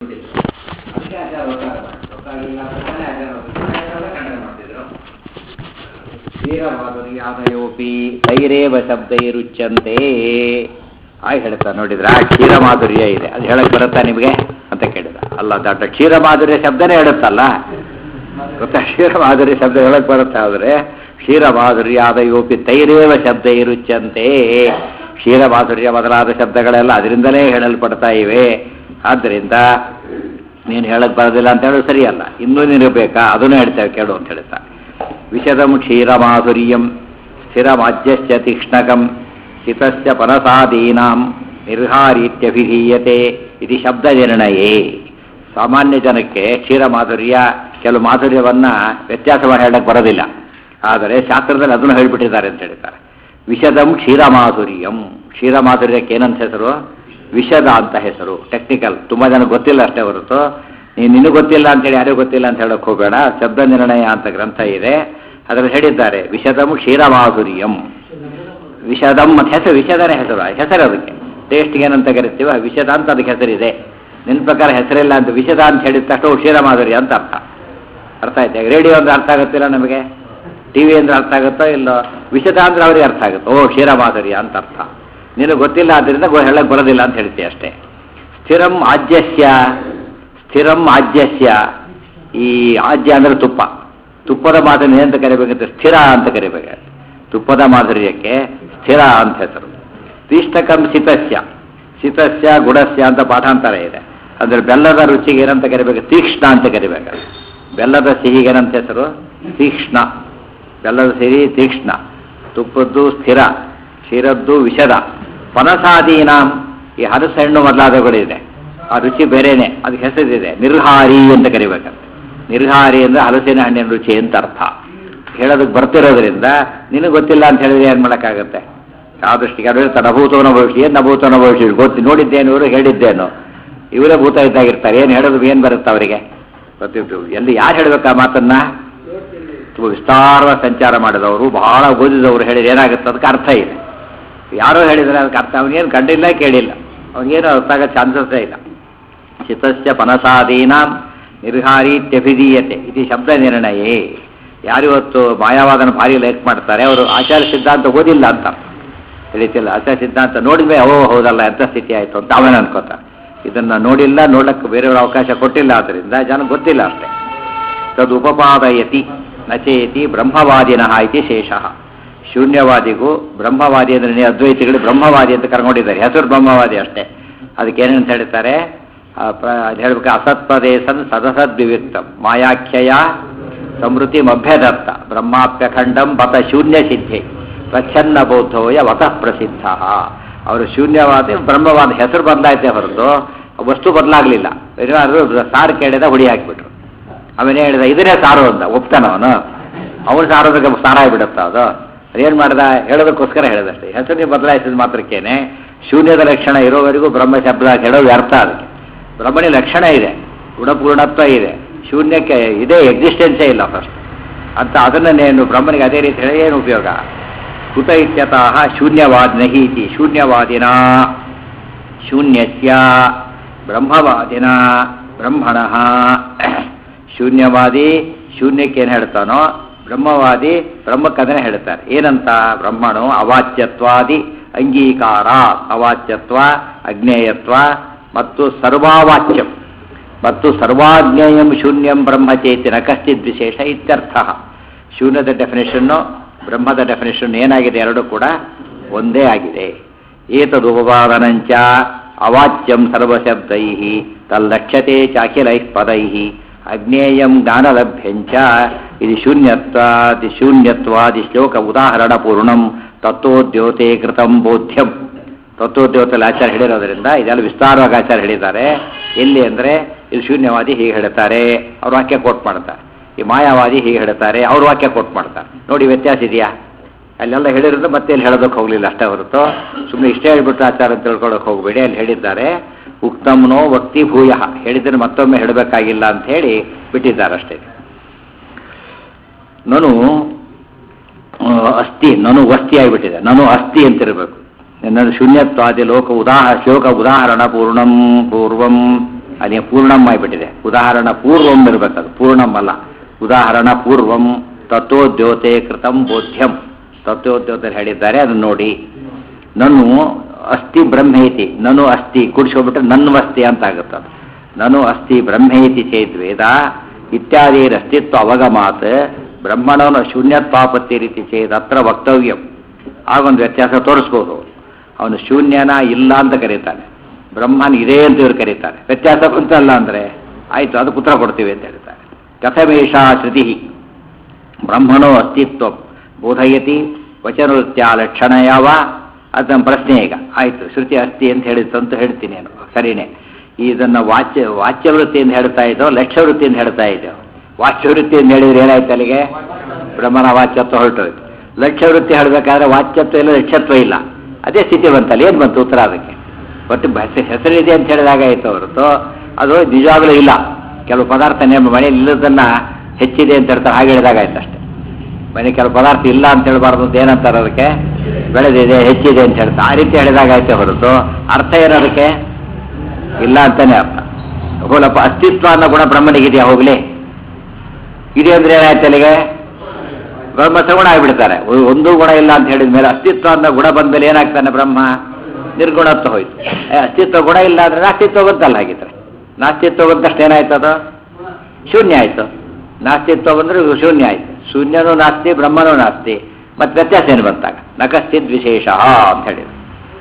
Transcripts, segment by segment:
ಬಿಟ್ಟಿಲ್ಲ ಅದಕ್ಕೆ ಆಚಾರ ಒತ್ತಾರ ಮಾಡಿ ಗೊತ್ತಾಗಲಿಲ್ಲ ಅಂತಾನೆ ಆಚಾರ ಒತ್ತಾರ ಖಂಡನೆ ಮಾಡ್ತಿದ್ರು ಕ್ಷೀರಮಾಧುರ್ಯಾದಯೋಪಿ ತೈರೇವ ಶಬ್ದೈರುಚ್ಯಂತೆ ಆಗಿ ಹೇಳ್ತಾ ನೋಡಿದ್ರ ಕ್ಷೀರ ಮಾಧುರ್ಯ ಇದೆ ಅದು ಹೇಳಕ್ ಬರುತ್ತಾ ನಿಮಗೆ ಅಂತ ಕೇಳಿದ ಅಲ್ಲ ದೊಡ್ಡ ಕ್ಷೀರ ಮಾಧುರ್ಯ ಶಬ್ದನೇ ಹೇಳುತ್ತಲ್ಲ ಗೊತ್ತಾ ಕ್ಷೀರ ಮಾಧುರ್ಯ ಶಬ್ದ ಹೇಳಕ್ ಬರುತ್ತಾ ಆದ್ರೆ ಕ್ಷೀರ ಮಾಧುರ್ಯಾದಯೋಪಿ ತೈರೇವ ಶಬ್ದ ಇರುಚ್ಯಂತೆ ಕ್ಷೀರ ಮಾಧುರ್ಯ ಮೊದಲಾದ ಶಬ್ದಗಳೆಲ್ಲ ಅದರಿಂದಲೇ ಹೇಳಲ್ಪಡ್ತಾ ಇವೆ ಆದ್ದರಿಂದ ನೀನು ಹೇಳಕ್ ಬರೋದಿಲ್ಲ ಅಂತ ಹೇಳೋದು ಸರಿಯಲ್ಲ ಇನ್ನೂ ನಿನಬೇಕಾ ಅದನ್ನು ಹೇಳ್ತೇವೆ ಕೇಳು ಅಂತ ಹೇಳ್ತಾ ವಿಶದಂ ಕ್ಷೀರಮಾಧುರ್ಯಂ ಸ್ಥಿರಮಾಜ್ಯಶ್ಚ ತೀಕ್ಷ್ಣಕಂ ಹಿತಶ್ಚ ಪನಸಾದೀನಾಂ ನಿರ್ಹಾರೀತ್ಯಭಿಧೀಯತೆ ಇದು ಶಬ್ದ ನಿರ್ಣಯೇ ಸಾಮಾನ್ಯ ಜನಕ್ಕೆ ಕ್ಷೀರ ಮಾಧುರ್ಯ ಕೆಲವು ಮಾಧುರ್ಯವನ್ನ ವ್ಯತ್ಯಾಸ ಮಾಡಿ ಹೇಳಕ್ಕೆ ಬರೋದಿಲ್ಲ ಆದರೆ ಶಾಸ್ತ್ರದಲ್ಲಿ ಅದನ್ನು ಹೇಳಿಬಿಟ್ಟಿದ್ದಾರೆ ಅಂತ ಹೇಳ್ತಾರೆ ವಿಷದಂ ಕ್ಷೀರಮಾಧುರ್ಯಂ ಕ್ಷೀರಮಾಧುರ್ಯಕ್ಕೆ ಏನಂತ ಹೆಸರು ವಿಷದ ಅಂತ ಹೆಸರು ಟೆಕ್ನಿಕಲ್ ತುಂಬ ಜನ ಗೊತ್ತಿಲ್ಲ ಅಷ್ಟೇ ಹೊರತು ನೀನು ನಿನಗೆ ಗೊತ್ತಿಲ್ಲ ಅಂತೇಳಿ ಯಾರಿಗೂ ಗೊತ್ತಿಲ್ಲ ಅಂತ ಹೇಳಕ್ ಹೋಗಬೇಡ ಶಬ್ದ ನಿರ್ಣಯ ಅಂತ ಗ್ರಂಥ ಇದೆ ಅದರಲ್ಲಿ ಹೇಳಿದ್ದಾರೆ ವಿಷದಂ ಕ್ಷೀರಮಾಧುರ್ಯಂ ವಿಷದಂ ಅಂತ ಹೆಸರು ವಿಷದನೇ ಹೆಸರು ಆ ಹೆಸರು ಅದಕ್ಕೆ ಟೇಸ್ಟ್ಗೆ ಏನಂತ ಕರಿತೀವ ವಿಷದ ಅಂತ ಅದಕ್ಕೆ ಹೆಸರಿದೆ ನಿನ್ನ ಪ್ರಕಾರ ಹೆಸರಿಲ್ಲ ಅಂತ ವಿಷದ ಅಂತ ಹೇಳಿದ ತಕ್ಷಣ ಕ್ಷೀರ ಮಾಧುರ್ಯ ಅಂತ ಅರ್ಥ ಅರ್ಥ ಆಯ್ತಾ ರೇಡಿಯೋ ಅಂದ್ರೆ ಅರ್ಥ ಆಗುತ್ತಿಲ್ಲ ನಮಗೆ ಟಿವಿ ಅಂದ್ರೆ ಅರ್ಥ ಆಗುತ್ತೋ ಇಲ್ಲೋ ವಿಷದ ಅಂದ್ರೆ ಅವ್ರಿಗೆ ಅರ್ಥ ಆಗುತ್ತೆ ಓ ಕ್ಷೀರ ಮಾಧುರ್ಯ ಅಂತ ಅರ್ಥ ನಿನಗೆ ಗೊತ್ತಿಲ್ಲ ಆದ್ದರಿಂದ ಗೊ- ಹೇಳಕ್ ಬರೋದಿಲ್ಲ ಅಂತ ಹೇಳ್ತೀಯ ಅಷ್ಟೇ ಸ್ಥಿರಂ ಆಜ್ಯಸ್ಯ ಸ್ಥಿರಂ ಆಜ್ಯಸ್ಯ ಈ ಆಜ್ಯ ಅಂದ್ರೆ ತುಪ್ಪ ತುಪ್ಪದ ಮಾದರಿ ಏನಂತ ಕರಿಬೇಕಂತ ಸ್ಥಿರ ಅಂತ ಕರಿಬೇಕು ತುಪ್ಪದ ಮಾಧುರ್ಯಕ್ಕೆ ಸ್ಥಿರ ಅಂತ ಹೆಸರು ತೀಷ್ಣಕಂ ಸಿತಸ್ಯ ಸಿತಸ್ಯ ಗುಡಸ್ಯ ಅಂತ ಪಾಠಾಂತರ ಇದೆ ಅಂದ್ರೆ ಬೆಲ್ಲದ ರುಚಿಗೆ ಏನಂತ ಕರಿಬೇಕು ತೀಕ್ಷ್ಣ ಅಂತ ಕರಿಬೇಕು ಬೆಲ್ಲದ ಸಿಹಿಗೆ ಏನಂತ ಹೆಸರು ತೀಕ್ಷ್ಣ ಬೆಲ್ಲದ ಸಿಹಿ ತೀಕ್ಷ್ಣ ತುಪ್ಪದ್ದು ಸ್ಥಿರ ಕ್ಷೀರದ್ದು ವಿಷದ ಪನಸಾದೀನಾಂ ಈ ಹಲಸು ಮೊದಲಾದವುಗಳಿದೆ ಆ ರುಚಿ ಬೇರೆನೆ ಅದಕ್ಕೆ ಹೆಸರಿದೆ ನಿರ್ಹಾರಿ ಅಂತ ಕರಿಬೇಕಂತೆ ನಿರ್ಹಾರಿ ಅಂದ್ರೆ ಹಲಸಿನ ಹಣ್ಣಿನ ರುಚಿ ಅಂತ ಅರ್ಥ ಹೇಳೋದಕ್ಕೆ ಬರ್ತಿರೋದ್ರಿಂದ ನಿನಗೆ ಗೊತ್ತಿಲ್ಲ ಅಂತ ಹೇಳಿದ್ರೆ ಏನು ಮಾಡೋಕ್ಕಾಗತ್ತೆ ಆ ದೃಷ್ಟಿಗೆ ಅದು ಹೇಳ್ತಾರೆ ನಭೂತವನ ಭವಿಷ್ಯ ಏನು ನಭೂತವನ ಭವಿಷ್ಯ ಗೊತ್ತಿ ನೋಡಿದ್ದೇನು ಇವರು ಹೇಳಿದ್ದೇನು ಇವರೇ ಭೂತ ಇದ್ದಾಗಿರ್ತಾರೆ ಏನು ಹೇಳೋದು ಏನು ಬರುತ್ತೆ ಅವರಿಗೆ ಗೊತ್ತಿತ್ತು ಎಲ್ಲಿ ಯಾರು ಹೇಳ್ಬೇಕು ಆ ಮಾತನ್ನ ತುಂಬ ವಿಸ್ತಾರವಾದ ಸಂಚಾರ ಮಾಡಿದವರು ಬಹಳ ಓದಿದವರು ಹೇಳಿದ್ರೆ ಏನಾಗುತ್ತೆ ಅದಕ್ಕೆ ಅರ್ಥ ಇದೆ ಯಾರೋ ಹೇಳಿದ್ರೆ ಅದಕ್ಕೆ ಅರ್ಥ ಅವನಿಗೇನು ಕಂಡಿಲ್ಲ ಕೇಳಿಲ್ಲ ಅವನಿಗೇನು ಅರ್ಥ ಆಗೋ ಚಾನ್ಸಸ್ಸೇ ಇಲ್ಲ ಚಿತಸ್ಯ ಪನಸಾದೀನಾಂ ನಿರ್ಹಾರೀತ್ಯಭಿಧೀಯತೆ ಇದು ಶಬ್ದ ನಿರ್ಣಯೇ ಯಾರಿವತ್ತು ಮಾಯಾವಾದನ ಭಾರಿ ಲೈಕ್ ಮಾಡ್ತಾರೆ ಅವರು ಆಚಾರ ಸಿದ್ಧಾಂತ ಓದಿಲ್ಲ ಅಂತ ತಿಳಿತಿಲ್ಲ ಆಚಾರ ಸಿದ್ಧಾಂತ ನೋಡಿದ್ಮೇಲೆ ಓ ಹೌದಲ್ಲ ಎಂಥ ಸ್ಥಿತಿ ಆಯಿತು ಅಂತ ಅವನೇ ಅನ್ಕೋತಾರೆ ಇದನ್ನು ನೋಡಿಲ್ಲ ನೋಡಕ್ಕೆ ಬೇರೆಯವ್ರ ಅವಕಾಶ ಕೊಟ್ಟಿಲ್ಲ ಆದ್ದರಿಂದ ಜನ ಗೊತ್ತಿಲ್ಲ ಅಷ್ಟೇ ತದುಪಪಾದಯತಿ ನಚೇತಿ ಬ್ರಹ್ಮವಾದಿನಃ ಇತಿ ಶೇಷಃ ಶೂನ್ಯವಾದಿಗೂ ಬ್ರಹ್ಮವಾದಿ ಅಂದ್ರೆ ನೀವು ಅದ್ವೈತಿಗಳು ಬ್ರಹ್ಮವಾದಿ ಅಂತ ಕರ್ಕೊಂಡಿದ್ದಾರೆ ಹೆಸರು ಬ್ರಹ್ಮವಾದಿ ಅಷ್ಟೇ ಅದಕ್ಕೆ ಏನಂತ ಹೇಳ್ತಾರೆ ಆ ಪ್ರ- ಅದ್ ಹೇಳ್ಬೇಕು ಅಸತ್ಪದೇ ಸನ್ ಸದಸದ್ವಿವಿಕ್ತಂ ಮಾಯಾಖ್ಯಯ ಸಮೃತಿ ಮಭ್ಯದತ್ತ ಬ್ರಹ್ಮಾಪ್ಯಖಂಡಂ ಬತ ಶೂನ್ಯ ಸಿದ್ಧಿ ಪ್ರಚ್ಛನ್ನ ಬೌದ್ಧೋಯ ವತಃ ಪ್ರಸಿದ್ಧ ಅವರು ಶೂನ್ಯವಾದಿ ಬ್ರಹ್ಮವಾದ ಹೆಸರು ಬದಲಾಯ್ತೆ ಹೊರತು ವಸ್ತು ಬದಲಾಗಲಿಲ್ಲ ಸಾರು ಕೇಳಿದ ಹುಡಿ ಹಾಕಿಬಿಟ್ರು ಅವನೇ ಹೇಳಿದ ಇದನ್ನೇ ಸಾರು ಅಂದ ಒಪ್ತಾನ ಅವನು ಅವನು ಸಾರೋದಕ್ಕೆ ಸಾರ ಆಗಿಬಿಡುತ್ತ ಅದು ಅದೇನು ಮಾಡ್ದ ಹೇಳೋದಕ್ಕೋಸ್ಕರ ಹೇಳಿದಷ್ಟೇ ಹೆಸರು ಬದಲಾಯಿಸಿದ ಮಾತ್ರಕ್ಕೇನೆ ಶೂನ್ಯದ ಲಕ್ಷಣ ಇರೋವರೆಗೂ ಬ್ರಹ್ಮ ಶಬ್ದ ಹೇಳೋ ವ್ಯರ್ಥ ಅದಕ್ಕೆ ಬ್ರಹ್ಮಣಿ ಲಕ್ಷಣ ಇದೆ ಗುಣಪೂರ್ಣತ್ವ ಇದೆ ಶೂನ್ಯಕ್ಕೆ ಇದೇ ಎಕ್ಸಿಸ್ಟೆನ್ಸೇ ಇಲ್ಲ ಫಸ್ಟ್ ಅಂತ ಅದನ್ನು ನೀನು ಬ್ರಹ್ಮನಿಗೆ ಅದೇ ರೀತಿ ಹೇಳಿ ಏನು ಉಪಯೋಗ ಕುತ ಇತ್ಯತಃ ಶೂನ್ಯವಾದ ನಹೀತಿ ಶೂನ್ಯವಾದಿನ ಶೂನ್ಯಸ್ಯ ಬ್ರಹ್ಮವಾದಿನ ಬ್ರಹ್ಮಣ ಶೂನ್ಯವಾದಿ ಶೂನ್ಯಕ್ಕೆ ಏನು ಹೇಳ್ತಾನೋ ಬ್ರಹ್ಮವಾದಿ ಬ್ರಹ್ಮಕ್ಕದನ್ನೇ ಹೇಳ್ತಾರೆ ಏನಂತ ಬ್ರಹ್ಮಣು ಅವಾಚ್ಯತ್ವಾದಿ ಅಂಗೀಕಾರ ಅವಾಚ್ಯತ್ವ ಅಜ್ಞೇಯತ್ವ ಮತ್ತು ಸರ್ವಾವಾಚ್ಯಂ ಮತ್ತು ಸರ್ವಾಜ್ಞೇಯಂ ಶೂನ್ಯಂ ಬ್ರಹ್ಮಚೇತಿನ ಕಶ್ಚಿತ್ ವಿಶೇಷ ಇತ್ಯರ್ಥ ಶೂನ್ಯದ ಡೆಫಿನೇಷನ್ನು ಬ್ರಹ್ಮದ ಡೆಫಿನೇಷನ್ ಏನಾಗಿದೆ ಎರಡು ಕೂಡ ಒಂದೇ ಆಗಿದೆ ಏತದುಪಪಾದನಂಚ ಅವಾಚ್ಯಂ ಸರ್ವಶಬ್ದೈ ತಲ್ಲಕ್ಷ್ಯತೆ ಚಾಖಿಲೈಃ ಪದೈ ಅಜ್ಞೇಯಂ ಜ್ಞಾನಲಭ್ಯಂಚ ಇದು ಶೂನ್ಯತ್ವಾದಿ ಶೂನ್ಯತ್ವಾದಿ ಶ್ಲೋಕ ಉದಾಹರಣ ಪೂರ್ಣಂ ತತ್ವೋದ್ಯೋತೆ ಕೃತಂ ಬೋಧ್ಯಂ ತತ್ವೋದ್ಯೋತಲ್ಲಿ ಆಚಾರ ಹೇಳಿರೋದ್ರಿಂದ ಇದೆಲ್ಲ ವಿಸ್ತಾರವಾಗಿ ಆಚಾರ ಹೇಳಿದ್ದಾರೆ ಎಲ್ಲಿ ಅಂದರೆ ಇದು ಶೂನ್ಯವಾದಿ ಹೀಗೆ ಹೇಳ್ತಾರೆ ಅವ್ರ ವಾಕ್ಯ ಕೋಟ್ ಮಾಡ್ತಾರೆ ಈ ಮಾಯಾವಾದಿ ಹೀಗೆ ಹೇಳ್ತಾರೆ ಅವ್ರ ವಾಕ್ಯ ಕೋಟ್ ಮಾಡ್ತಾರೆ ನೋಡಿ ವ್ಯತ್ಯಾಸ ಇದೆಯಾ ಅಲ್ಲೆಲ್ಲ ಹೇಳಿರೋದು ಮತ್ತೆ ಇಲ್ಲಿ ಹೇಳೋದಕ್ಕೆ ಹೋಗಲಿಲ್ಲ ಅಷ್ಟೇ ಹೊರತು ಸುಮ್ಮನೆ ಇಷ್ಟೇ ಹೇಳ್ಬಿಟ್ಟು ಆಚಾರ ಅಂತ ತಿಳ್ಕೊಳಕ್ಕೆ ಹೋಗಬೇಡಿ ಅಲ್ಲಿ ಹೇಳಿದ್ದಾರೆ ಉಕ್ತಮ್ನೋ ವಕ್ತಿ ಭೂಯ ಹೇಳಿದ್ರೆ ಮತ್ತೊಮ್ಮೆ ಹೇಳಬೇಕಾಗಿಲ್ಲ ಅಂತ ಹೇಳಿ ಬಿಟ್ಟಿದ್ದಾರೆ ಅಷ್ಟೇ ನಾನು ಆ, ಅಸ್ಥಿ ನಾನು ವಸ್ತಿ ಆಗಿಬಿಟ್ಟಿದೆ ನಾನು ಅಸ್ಥಿ ಅಂತಿರಬೇಕು ನನ್ನ ಶೂನ್ಯತ್ವಾದಿ ಲೋಕ ಉದಾಹ ಶ್ಲೋಕ ಉದಾಹರಣ ಪೂರ್ಣಂ ಪೂರ್ವಂ ಅಲ್ಲಿ ಪೂರ್ಣಂ ಆಗಿಬಿಟ್ಟಿದೆ ಉದಾಹರಣ ಪೂರ್ವಂ ಇರಬೇಕದು ಪೂರ್ಣಂ ಅಲ್ಲ ಉದಾಹರಣ ಪೂರ್ವಂ ತತ್ವೋದ್ಯೋತೆ ಕೃತಂ ಬೋಧ್ಯಂ ತತ್ವೋದ್ಯೋತ ಹೇಳಿದ್ದಾರೆ ಅದನ್ನು ನೋಡಿ ನನು ಅಸ್ಥಿ ಬ್ರಹ್ಮೇತಿ ನನು ಅಸ್ಥಿ ಕುಡಿಸ್ಕೊಬಿಟ್ರೆ ನನ್ನ ಅಸ್ಥಿ ಅಂತ ಆಗುತ್ತೆ ಅದು ನನು ಅಸ್ಥಿ ಬ್ರಹ್ಮೇತಿ ಚೇತ್ ವೇದ ಇತ್ಯಾದಿ ಅಸ್ತಿತ್ವ ಅವಗಮಾತ್ ಬ್ರಹ್ಮಣನ ಶೂನ್ಯತ್ವಾಪತ್ತಿ ರೀತಿ ಚೇತ್ ಅತ್ರ ವಕ್ತವ್ಯಂ ಆಗೊಂದು ವ್ಯತ್ಯಾಸ ತೋರಿಸ್ಬೋದು ಅವನು ಶೂನ್ಯನ ಇಲ್ಲ ಅಂತ ಕರೀತಾನೆ ಬ್ರಹ್ಮನ್ ಇದೆ ಅಂತ ಇವ್ರು ಕರೀತಾರೆ ವ್ಯತ್ಯಾಸ ಕುಂತಲ್ಲ ಅಂದರೆ ಆಯಿತು ಅದು ಪುತ್ರ ಕೊಡ್ತೀವಿ ಅಂತ ಹೇಳ್ತಾರೆ ಕಥಮೇಷ ಶ್ರುತಿ ಬ್ರಹ್ಮಣೋ ಅಸ್ತಿತ್ವ ಬೋಧಯತಿ ವಚನವೃತ್ಯ ಲಕ್ಷಣ ಯಾವ ಅದು ನಮ್ಮ ಪ್ರಶ್ನೆ ಈಗ ಆಯಿತು ಶ್ರುತಿ ಅಸ್ತಿ ಅಂತ ಹೇಳಿತ್ತು ಅಂತ ಹೇಳ್ತೀನಿ ನಾನು ಸರಿನೇ ಇದನ್ನು ವಾಚ್ಯ ವಾಚ್ಯವೃತ್ತಿಯಿಂದ ಹೇಳ್ತಾ ಇದ್ದೋ ಲಕ್ಷ್ಯವೃತ್ತಿಯಿಂದ ಹೇಳ್ತಾ ಇದ್ದೋ ವಾಚ್ಯವೃತ್ತಿಯಿಂದ ಹೇಳಿದ್ರೆ ಏನಾಯ್ತು ಅಲ್ಲಿಗೆ ಬ್ರಹ್ಮನ ವಾಚ್ಯತ್ವ ಹೊರಟೋಯ್ತು ಲಕ್ಷ್ಯವೃತ್ತಿ ಹೇಳಬೇಕಾದ್ರೆ ವಾಚ್ಯತ್ವ ಇಲ್ಲ ಲಕ್ಷ್ಯತ್ವ ಇಲ್ಲ ಅದೇ ಸ್ಥಿತಿ ಬಂತಲ್ಲ ಏನು ಬಂತು ಉತ್ತರ ಅದಕ್ಕೆ ಒಟ್ಟು ಬಸ್ ಹೆಸರಿದೆ ಅಂತ ಹೇಳಿದಾಗ ಆಯಿತು ಹೊರತು ಅದು ನಿಜವಾಗಲೂ ಇಲ್ಲ ಕೆಲವು ಪದಾರ್ಥ ನಿಮ್ಮ ಮನೆಯಲ್ಲಿ ಇಲ್ಲದನ್ನ ಹೆಚ್ಚಿದೆ ಅಂತ ಹೇಳ್ತಾರೆ ಹಾಗೆ ಹೇಳಿದಾಗ ಆಯ್ತು ಅಷ್ಟೇ ಮನೆ ಕೆಲವು ಪದಾರ್ಥ ಇಲ್ಲ ಅಂತ ಹೇಳ್ಬಾರ್ದು ಅಂತ ಏನಂತಾರೆ ಅದಕ್ಕೆ ಬೆಳೆದಿದೆ ಹೆಚ್ಚಿದೆ ಅಂತ ಹೇಳ್ತಾರೆ ಆ ರೀತಿ ಹೇಳಿದಾಗ ಆಯ್ತು ಹೊರತು ಅರ್ಥ ಏನು ಅದಕ್ಕೆ ಇಲ್ಲ ಅಂತಾನೆ ಅರ್ಥ ಹೋಲಪ್ಪ ಅಸ್ತಿತ್ವ ಅನ್ನೋ ಗುಣ ಬ್ರಹ್ಮನಿಗಿದೆಯಾ ಹೋಗ್ಲಿ ಇದೆ ಅಂದ್ರೆ ಏನಾಯ್ತು ಅಲ್ಲಿಗೆ ಬ್ರಹ್ಮ ಸಗುಣ ಆಗಿಬಿಡ್ತಾರೆ ಒ- ಒಂದೂ ಗುಣ ಇಲ್ಲ ಅಂತ ಹೇಳಿದ ಮೇಲೆ ಅಸ್ತಿತ್ವ ಅನ್ನೋ ಗುಣ ಬಂದ ಮೇಲೆ ಏನಾಗ್ತಾನೆ ಬ್ರಹ್ಮ ನಿರ್ಗುಣತ್ವ ಹೋಯ್ತು ಏ, ಅಸ್ತಿತ್ವ ಗುಣ ಇಲ್ಲ ಅಂದ್ರೆ ನಾಸ್ತಿತ್ವ ಗೊತ್ತಲ್ಲ ಹಾಗಿದ್ರೆ ನಾಸ್ತಿತ್ವ ಬಂದಷ್ಟು ಏನಾಯ್ತು ಅದು ಶೂನ್ಯ ಆಯ್ತು ನಾಸ್ತಿತ್ವ ಬಂದ್ರೆ ಶೂನ್ಯ ಆಯ್ತು ಶೂನ್ಯನೂ ನಾಸ್ತಿ ಬ್ರಹ್ಮನೂ ನಾಸ್ತಿ ಮತ್ತೆ ವ್ಯತ್ಯಾಸ ಏನು ಬಂತಾಗ ನಕಸ್ಥಿತ್ ವಿಶೇಷ ಅಂತ ಹೇಳಿದ್ರು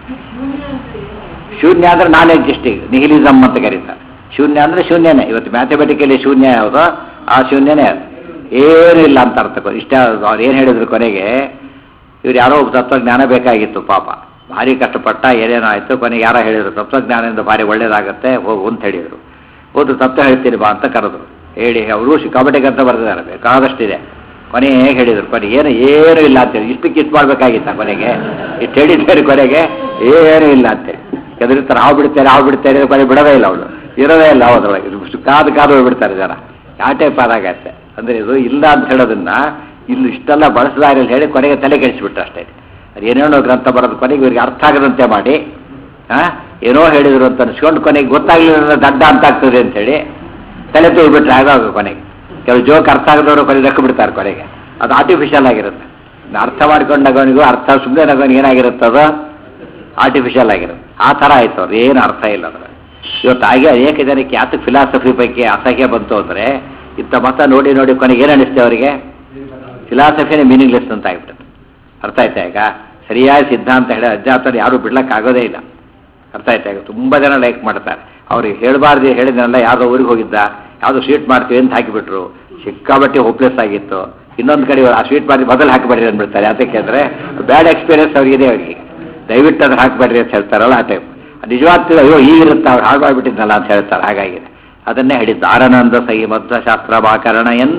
ಶೂನ್ಯ ಅಂದ್ರೆ ನಾನ್ ಎಕ್ಸಿಸ್ಟಿಂಗ್ ನಿಹಿಲಿಸಮ್ ಅಂತ ಕರೀತಾರೆ ಶೂನ್ಯ ಅಂದ್ರೆ ಶೂನ್ಯನೇ ಇವತ್ತು ಮ್ಯಾಥಮೆಟಿಕಲಿ ಶೂನ್ಯ ಯಾವುದೋ ಆ ಶೂನ್ಯನೇ ಅದು ಏನೂ ಇಲ್ಲ ಅಂತ ಅರ್ಥ ಕೊ- ಇಷ್ಟ ಅವ್ರು ಏನು ಹೇಳಿದ್ರು ಕೊನೆಗೆ ಇವ್ರು ಯಾರೋ ಒಬ್ಬ ತತ್ವಜ್ಞಾನ ಬೇಕಾಗಿತ್ತು ಪಾಪ ಭಾರಿ ಕಷ್ಟಪಟ್ಟ ಏನೇನೋ ಆಯಿತು ಕೊನೆಗೆ ಯಾರೋ ಹೇಳಿದ್ರು ತತ್ವಜ್ಞಾನದಿಂದ ಭಾರಿ ಒಳ್ಳೇದಾಗತ್ತೆ ಹೋಗು ಅಂತ ಹೇಳಿದರು ಹೋದ್ರು ತತ್ವ ಹೇಳ್ತೀನಿ ಬಾ ಅಂತ ಕರೆದ್ರು ಹೇಳಿ ಅವರು ಸಿಕ್ಕಾಪಟ್ಟೆಗೆ ಅಂತ ಬರೆದಿದ್ದಾರೆ ಬೇಕಾದಷ್ಟಿದೆ ಕೊನೆ ಹೇಳಿದ್ರು ಕೊನೆಗೆ ಏನು ಏನೂ ಇಲ್ಲ ಅಂತೇಳಿ ಇಷ್ಟಕ್ಕೆ ಇಷ್ಟು ಮಾಡ್ಬೇಕಾಗಿತ್ತ ಕೊನೆಗೆ ಇಷ್ಟು ಹೇಳಿದ್ದಾರೆ ಕೊನೆಗೆ ಏನೂ ಇಲ್ಲ ಅಂತೇಳಿ ಕೆದರಿರ್ತಾರೆ ಹಾವು ಬಿಡ್ತಾರೆ ಹಾವು ಬಿಡ್ತಾರೆ ಕೊನೆ ಬಿಡೋದೇ ಇಲ್ಲ ಅವಳು ಇರೋದೇ ಇಲ್ಲ ಅವರೊಳಗೆ ಕಾದು ಕಾದು ಹೋಗ್ಬಿಡ್ತಾರೆ ಜನ ಯಾವ ಟೈಪ್ ಆದಾಗತ್ತೆ ಅಂದರೆ ಇದು ಇಲ್ಲ ಅಂತ ಹೇಳೋದನ್ನ ಇಲ್ಲಿ ಇಷ್ಟೆಲ್ಲ ಬಳಸದಾರಿ ಹೇಳಿ ಕೊನೆಗೆ ತಲೆ ಕೆಡಿಸ್ಬಿಟ್ರು ಅಷ್ಟೇ ಅದು ಏನೇನೋ ಗ್ರಂಥ ಬರೋದು ಕೊನೆಗೆ ಇವ್ರಿಗೆ ಅರ್ಥ ಆಗದಂತೆ ಮಾಡಿ ಆ, ಏನೋ ಹೇಳಿದ್ರು ಅಂತ ಅನ್ಸ್ಕೊಂಡು ಕೊನೆಗೆ ಗೊತ್ತಾಗ್ಲಿಲ್ಲ ದಡ್ಡ ಅಂತ ಆಗ್ತದೆ ಅಂತೇಳಿ ತಲೆ ತೂಗ್ಬಿಟ್ರೆ ಆಗಾಗ ಕೊನೆಗೆ ಕೆಲವು ಜೋಕ್ ಅರ್ಥ ಆಗದವರು ಕೊನೆಗೆ ದಕ್ಕ ಬಿಡ್ತಾರೆ ಕೊನೆಗೆ ಅದು ಆರ್ಟಿಫಿಷಿಯಲ್ ಆಗಿರುತ್ತೆ ಇನ್ನು ಅರ್ಥ ಮಾಡ್ಕೊಂಡಾಗವನಿಗೂ ಅರ್ಥ ಸುಮ್ಮನೆ ನಗವನಿಗೆ ಏನಾಗಿರುತ್ತೆ ಅದು ಆರ್ಟಿಫಿಷಿಯಲ್ ಆಗಿರುತ್ತೆ ಆ ಥರ ಆಯ್ತು ಅವ್ರು ಏನು ಅರ್ಥ ಇಲ್ಲ ಅದ್ರ ಇವತ್ತು ಹಾಗೆ ಅನೇಕ ಜನಕ್ಕೆ ಯಾತಕ್ಕೆ ಫಿಲಾಸಫಿ ಬಗ್ಗೆ ಅಸಹ್ಯ ಬಂತು ಅಂದರೆ ಇಂಥ ಮತ ನೋಡಿ ನೋಡಿ ಕೊನೆಗೆ ಏನು ಅನಿಸ್ತೇವೆ ಅವರಿಗೆ ಫಿಲಾಸಫಿನೇ ಮೀನಿಂಗ್ಲೆಸ್ ಅಂತ ಆಗ್ಬಿಡುತ್ತೆ ಅರ್ಥ ಆಯ್ತಾ ಈಗ ಸರಿಯಾದ ಸಿದ್ಧಾಂತ ಹೇಳಿ ಅಜ್ಜಾತರು ಯಾರೂ ಬಿಡ್ಲಕ್ಕೆ ಆಗೋದೇ ಇಲ್ಲ ಅರ್ಥ ಆಯ್ತಾ ಈಗ ತುಂಬ ಜನ ಲೈಕ್ ಮಾಡ್ತಾರೆ ಅವ್ರಿಗೆ ಹೇಳಬಾರ್ದು ಹೇಳಿದ್ನಲ್ಲ ಯಾವುದೋ ಊರಿಗೆ ಹೋಗಿದ್ದ ಯಾವುದೋ ಸ್ವೀಟ್ ಮಾಡ್ತೀವಿ ಅಂತ ಹಾಕಿಬಿಟ್ರು ಸಿಕ್ಕಾಬಟ್ಟೆ ಹೋಪ್ಲೆಸ್ ಆಗಿತ್ತು ಇನ್ನೊಂದು ಕಡೆ ಆ ಸ್ವೀಟ್ ಮಾಡಿ ಮೊದಲು ಹಾಕಬೇಡ್ರಿ ಅಂದ್ಬಿಡ್ತಾರೆ ಯಾತಕ್ಕೆ ಅಂದರೆ ಬ್ಯಾಡ್ ಎಕ್ಸ್ಪೀರಿಯನ್ಸ್ ಅವ್ರಿಗಿದೆ ಅವರಿಗೆ ದಯವಿಟ್ಟು ಅದನ್ನು ಹಾಕಬೇಡ್ರಿ ಅಂತ ಹೇಳ್ತಾರಲ್ಲ ಆ ಟೈಪ್ ನಿಜವಾಗ್ತದೆ ಅಯ್ಯೋ ಹೀಗಿರುತ್ತೆ ಅವ್ರು ಹಾಳು ಮಾಡಿಬಿಟ್ಟಿದ್ನಲ್ಲ ಅಂತ ಹೇಳ್ತಾರೆ ಹಾಗಾಗಿದೆ ಅದನ್ನೇ ಹೇಳಿದ್ದು ಆನಂದ ಸಹಿ ಮಧ್ವಶಾಸ್ತ್ರ ವಾಕರಣ ಎನ್